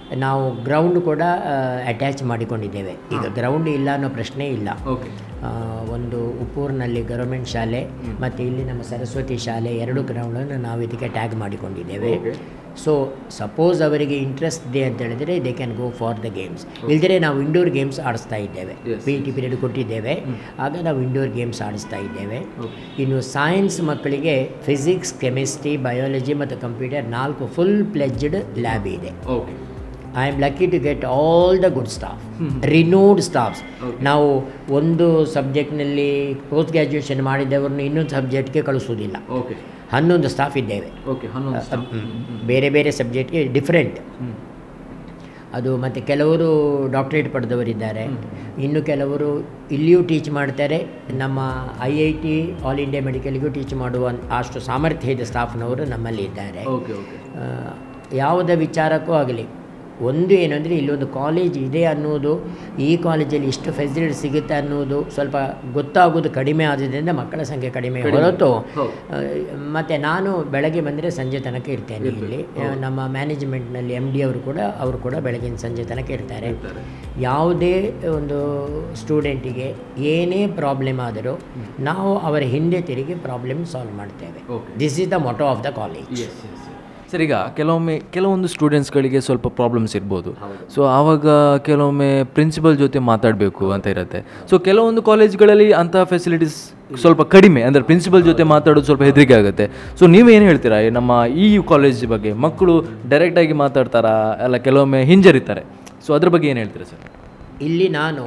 ನಾವು ಗ್ರೌಂಡ್ ಕೂಡ ಅಟ್ಯಾಚ್ ಮಾಡಿಕೊಂಡಿದ್ದೇವೆ ಈಗ ಗ್ರೌಂಡ್ ಇಲ್ಲ ಅನ್ನೋ ಪ್ರಶ್ನೆ ಇಲ್ಲ ಓಕೆ ಆ, ಒಂದು ಉಪ್ಪೂರಿನಲ್ಲಿ ಗೌರ್ಮೆಂಟ್ ಶಾಲೆ ಮತ್ತು ಇಲ್ಲಿ ನಮ್ಮ ಸರಸ್ವತಿ ಶಾಲೆ ಎರಡು ಗ್ರೌಂಡನ್ನು ನಾವು ಇದಕ್ಕೆ ಟ್ಯಾಗ್ ಮಾಡಿಕೊಂಡಿದ್ದೇವೆ ಸೊ ಸಪೋಸ್ ಅವರಿಗೆ ಇಂಟ್ರೆಸ್ಟ್ ಇದೆ ಅಂತ ಹೇಳಿದರೆ they can go for the games ಇಲ್ದಿರೆ ನಾವು ಇಂಡೋರ್ ಗೇಮ್ಸ್ ಆಡಿಸ್ತಾ ಇದ್ದೇವೆ ಪಿ ಟಿ ಪೀರಿಯಡ್ ಕೊಟ್ಟಿದ್ದೇವೆ ಆಗ ನಾವು ಇಂಡೋರ್ ಗೇಮ್ಸ್ ಆಡಿಸ್ತಾ ಇದ್ದೇವೆ ಇನ್ನು ಸೈನ್ಸ್ ಮಕ್ಕಳಿಗೆ ಫಿಸಿಕ್ಸ್ ಕೆಮಿಸ್ಟ್ರಿ ಬಯಾಲಜಿ ಮತ್ತು ಕಂಪ್ಯೂಟರ್ ನಾಲ್ಕು ಫುಲ್ ಪ್ಲೆಜ್ಡ್ ಲ್ಯಾಬ್ ಇದೆ okay I am lucky to get all the good staff renowned staffs ನಾವು ಒಂದು ಸಬ್ಜೆಕ್ಟ್ನಲ್ಲಿ ಪೋಸ್ಟ್ ಗ್ರ್ಯಾಜುಯೇಷನ್ ಮಾಡಿದವರನ್ನು ಇನ್ನೊಂದು ಸಬ್ಜೆಕ್ಟ್ಗೆ ಕಳಿಸೋದಿಲ್ಲ ಓಕೆ ಹನ್ನೊಂದು ಸ್ಟಾಫ್ ಇದ್ದೇವೆ ಓಕೆ ಹನ್ನೊಂದು staff. ಹ್ಮ್. ಬೇರೆ ಬೇರೆ ಸಬ್ಜೆಕ್ಟ್ಗೆ ಡಿಫ್ರೆಂಟ್ ಅದು ಮತ್ತು ಕೆಲವರು ಡಾಕ್ಟರೇಟ್ ಪಡೆದವರಿದ್ದಾರೆ ಇನ್ನು ಕೆಲವರು ಇಲ್ಲಿಯೂ ಟೀಚ್ ಮಾಡ್ತಾರೆ ನಮ್ಮ I I T all India ಮೆಡಿಕಲ್ಗೂ ಟೀಚ್ ಮಾಡುವ ಅಷ್ಟು ಸಾಮರ್ಥ್ಯ ಇದೆ ಸ್ಟಾಫ್ನವರು ನಮ್ಮಲ್ಲಿ ಇದ್ದಾರೆ ಓಕೆ ಓಕೆ ಆ, ಯಾವುದೇ ವಿಚಾರಕ್ಕೂ ಆಗಲಿ ಒಂದು ಏನು ಅಂದರೆ ಇಲ್ಲೊಂದು ಕಾಲೇಜ್ ಇದೆ ಅನ್ನೋದು ಈ ಕಾಲೇಜಲ್ಲಿ ಇಷ್ಟು ಫೆಸಿಲಿಟಿ ಸಿಗುತ್ತೆ ಅನ್ನೋದು ಸ್ವಲ್ಪ ಗೊತ್ತಾಗೋದು ಕಡಿಮೆ ಆದ್ರಿಂದ ಮಕ್ಕಳ ಸಂಖ್ಯೆ ಕಡಿಮೆ ಹೊರತು ಆ, ಮತ್ತು ನಾನು ಬೆಳಗ್ಗೆ ಬಂದರೆ ಸಂಜೆ ತನಕ ಇರ್ತೇನೆ ಇಲ್ಲಿ ಆ, ನಮ್ಮ ಮ್ಯಾನೇಜ್ಮೆಂಟ್ನಲ್ಲಿ ಎಮ್ ಡಿ ಅವರು ಕೂಡ ಅವರು ಕೂಡ ಬೆಳಗಿನ ಸಂಜೆ ತನಕ ಇರ್ತಾರೆ ಯಾವುದೇ ಒಂದು ಸ್ಟೂಡೆಂಟಿಗೆ ಏನೇ ಪ್ರಾಬ್ಲಮ್ ಆದರೂ ನಾವು ಅವರ ಹಿಂದೆ ತಿರುಗಿ ಪ್ರಾಬ್ಲಮ್ ಸಾಲ್ವ್ ಮಾಡ್ತೇವೆ this is the motto of the college sir ಈಗ ಕೆಲವೊಮ್ಮೆ ಕೆಲವೊಂದು ಸ್ಟೂಡೆಂಟ್ಸ್ಗಳಿಗೆ ಸ್ವಲ್ಪ ಪ್ರಾಬ್ಲಮ್ಸ್ ಇರ್ಬೋದು ಸೊ ಆವಾಗ ಕೆಲವೊಮ್ಮೆ ಪ್ರಿನ್ಸಿಪಲ್ ಜೊತೆ ಮಾತಾಡಬೇಕು ಅಂತ ಇರುತ್ತೆ ಸೊ ಕೆಲವೊಂದು ಕಾಲೇಜ್ಗಳಲ್ಲಿ ಅಂಥ ಫೆಸಿಲಿಟೀಸ್ ಸ್ವಲ್ಪ ಕಡಿಮೆ ಅಂದರೆ ಪ್ರಿನ್ಸಿಪಲ್ ಜೊತೆ ಮಾತಾಡೋದು ಸ್ವಲ್ಪ ಹೆದರಿಕೆ ಆಗುತ್ತೆ ಸೊ ನೀವೇನು ಹೇಳ್ತೀರಾ ಈ ನಮ್ಮ ಈ ಕಾಲೇಜ್ ಬಗ್ಗೆ ಮಕ್ಕಳು ಡೈರೆಕ್ಟಾಗಿ ಮಾತಾಡ್ತಾರಾ ಅಲ್ಲ ಕೆಲವೊಮ್ಮೆ ಹಿಂಜರಿತಾರೆ ಸೊ ಅದ್ರ ಬಗ್ಗೆ ಏನು ಹೇಳ್ತೀರಾ ಸರ್ ಇಲ್ಲಿ ನಾನು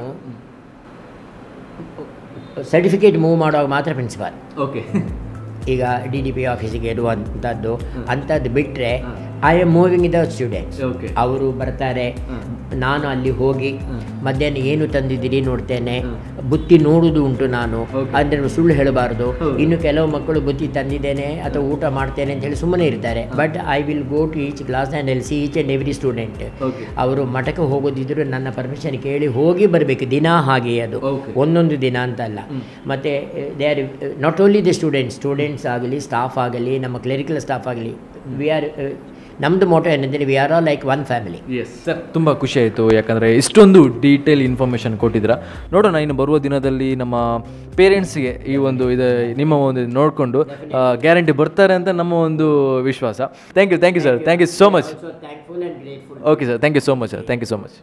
ಸರ್ಟಿಫಿಕೇಟ್ ಮೂವ್ ಮಾಡುವಾಗ ಮಾತ್ರ ಪ್ರಿನ್ಸಿಪಾಲ್ ಓಕೆ ಈಗ ಡಿ ಡಿ ಪಿ ಆಫೀಸಿಗೆ ಇಡುವಂಥದ್ದು ಅಂಥದ್ದು ಬಿಟ್ಟರೆ I am moving the students Okay. ಅವರು ಬರ್ತಾರೆ ನಾನು ಅಲ್ಲಿ ಹೋಗಿ ಮಧ್ಯಾಹ್ನ ಏನು ತಂದಿದ್ದೀರಿ ನೋಡ್ತೇನೆ ಬುತ್ತಿ ನೋಡುವುದು ಉಂಟು ನಾನು ಅಂದರೆ ಸುಳ್ಳು ಹೇಳಬಾರ್ದು ಇನ್ನು ಕೆಲವು ಮಕ್ಕಳು ಬುತ್ತಿ ತಂದಿದ್ದೇನೆ ಅಥವಾ ಊಟ ಮಾಡ್ತೇನೆ ಅಂತ ಹೇಳಿ ಸುಮ್ಮನೆ ಇರ್ತಾರೆ but I will go to each class and I'll see each and every student ಅವರು ಮಠಕ್ಕೆ ಹೋಗೋದಿದ್ರು ನನ್ನ ಪರ್ಮಿಷನ್ ಕೇಳಿ ಹೋಗಿ ಬರಬೇಕು ದಿನ ಹಾಗೆ ಅದು ಒಂದೊಂದು ದಿನ ಅಂತ ಅಲ್ಲ ಮತ್ತು they are not only the students students ಆಗಲಿ ಸ್ಟಾಫ್ ಆಗಲಿ ನಮ್ಮ ಕ್ಲರಿಕಲ್ ಸ್ಟಾಫ್ ಆಗಲಿ ವಿ ಆರ್ ನಮ್ಮದು ಮೋಟೋ ಏನಂದರೆ we are all like one family yes sir ತುಂಬ ಖುಷಿ ಆಯಿತು ಯಾಕಂದರೆ ಇಷ್ಟೊಂದು ಡೀಟೇಲ್ ಇನ್ಫಾರ್ಮೇಷನ್ ಕೊಟ್ಟಿದ್ದೀರಾ ನೋಡೋಣ ಇನ್ನು ಬರುವ ದಿನದಲ್ಲಿ ನಮ್ಮ ಪೇರೆಂಟ್ಸ್ಗೆ ಈ ಒಂದು ಇದು ನಿಮ್ಮ ಒಂದು ನೋಡಿಕೊಂಡು ಗ್ಯಾರಂಟಿ ಬರ್ತಾರೆ ಅಂತ ನಮ್ಮ ಒಂದು ವಿಶ್ವಾಸ thank you thank you sir thank you so much thankful and grateful okay sir thank you so much sir thank you so much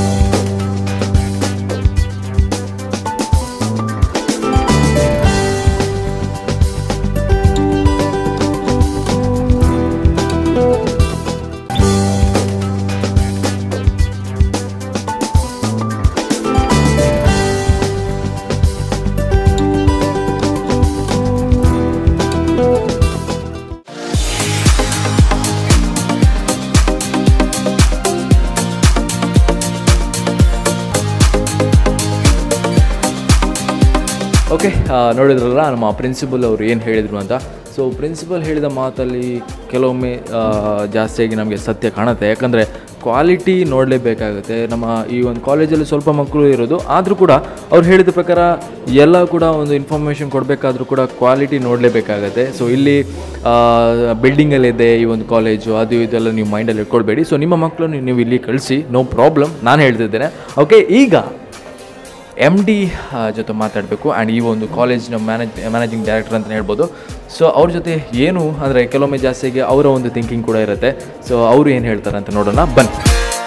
okay ನೋಡಿದ್ರಲ್ಲ ನಮ್ಮ ಪ್ರಿನ್ಸಿಪಲ್ ಅವರು ಏನು ಹೇಳಿದರು ಅಂತ ಸೊ ಪ್ರಿನ್ಸಿಪಲ್ ಹೇಳಿದ ಮಾತಲ್ಲಿ ಕೆಲವೊಮ್ಮೆ ಆ, ಜಾಸ್ತಿಯಾಗಿ ನಮಗೆ ಸತ್ಯ ಕಾಣುತ್ತೆ ಯಾಕಂದರೆ ಕ್ವಾಲಿಟಿ ನೋಡಲೇಬೇಕಾಗುತ್ತೆ ನಮ್ಮ ಈ ಒಂದು ಕಾಲೇಜಲ್ಲಿ ಸ್ವಲ್ಪ ಮಕ್ಕಳು ಇರೋದು ಆದರೂ ಕೂಡ ಅವ್ರು ಹೇಳಿದ ಪ್ರಕಾರ ಎಲ್ಲ ಕೂಡ ಒಂದು ಇನ್ಫಾರ್ಮೇಷನ್ ಕೊಡಬೇಕಾದ್ರೂ ಕೂಡ ಕ್ವಾಲಿಟಿ ನೋಡಲೇಬೇಕಾಗತ್ತೆ ಸೊ ಇಲ್ಲಿ ಬಿಲ್ಡಿಂಗಲ್ಲಿದೆ ಈ ಒಂದು ಕಾಲೇಜು ಅದು ಇದೆಲ್ಲ ನೀವು ಮೈಂಡಲ್ಲಿ ಇಟ್ಕೊಳ್ಬೇಡಿ ಸೊ ನಿಮ್ಮ ಮಕ್ಕಳನ್ನು ನೀವು ಇಲ್ಲಿ ಕಳಿಸಿ ನೋ ಪ್ರಾಬ್ಲಮ್ ನಾನು ಹೇಳ್ತಿದ್ದೇನೆ ಓಕೆ ಈಗ ಎಮ್ ಡಿ ಜೊತೆ ಮಾತಾಡಬೇಕು ಆ್ಯಂಡ್ ಈ ಒಂದು ಕಾಲೇಜ್ನ ಮ್ಯಾನೇಜ್ ಮ್ಯಾನೇಜಿಂಗ್ ಡೈರೆಕ್ಟರ್ ಅಂತಲೇ ಹೇಳ್ಬೋದು ಸೊ ಅವ್ರ ಜೊತೆ ಏನು ಅಂದರೆ ಕೆಲವೊಮ್ಮೆ ಜಾಸ್ತಿಯಾಗಿ ಅವರ ಒಂದು ಥಿಂಕಿಂಗ್ ಕೂಡ ಇರುತ್ತೆ ಸೊ ಅವರು ಏನು ಹೇಳ್ತಾರೆ ಅಂತ ನೋಡೋಣ ಬನ್ನಿ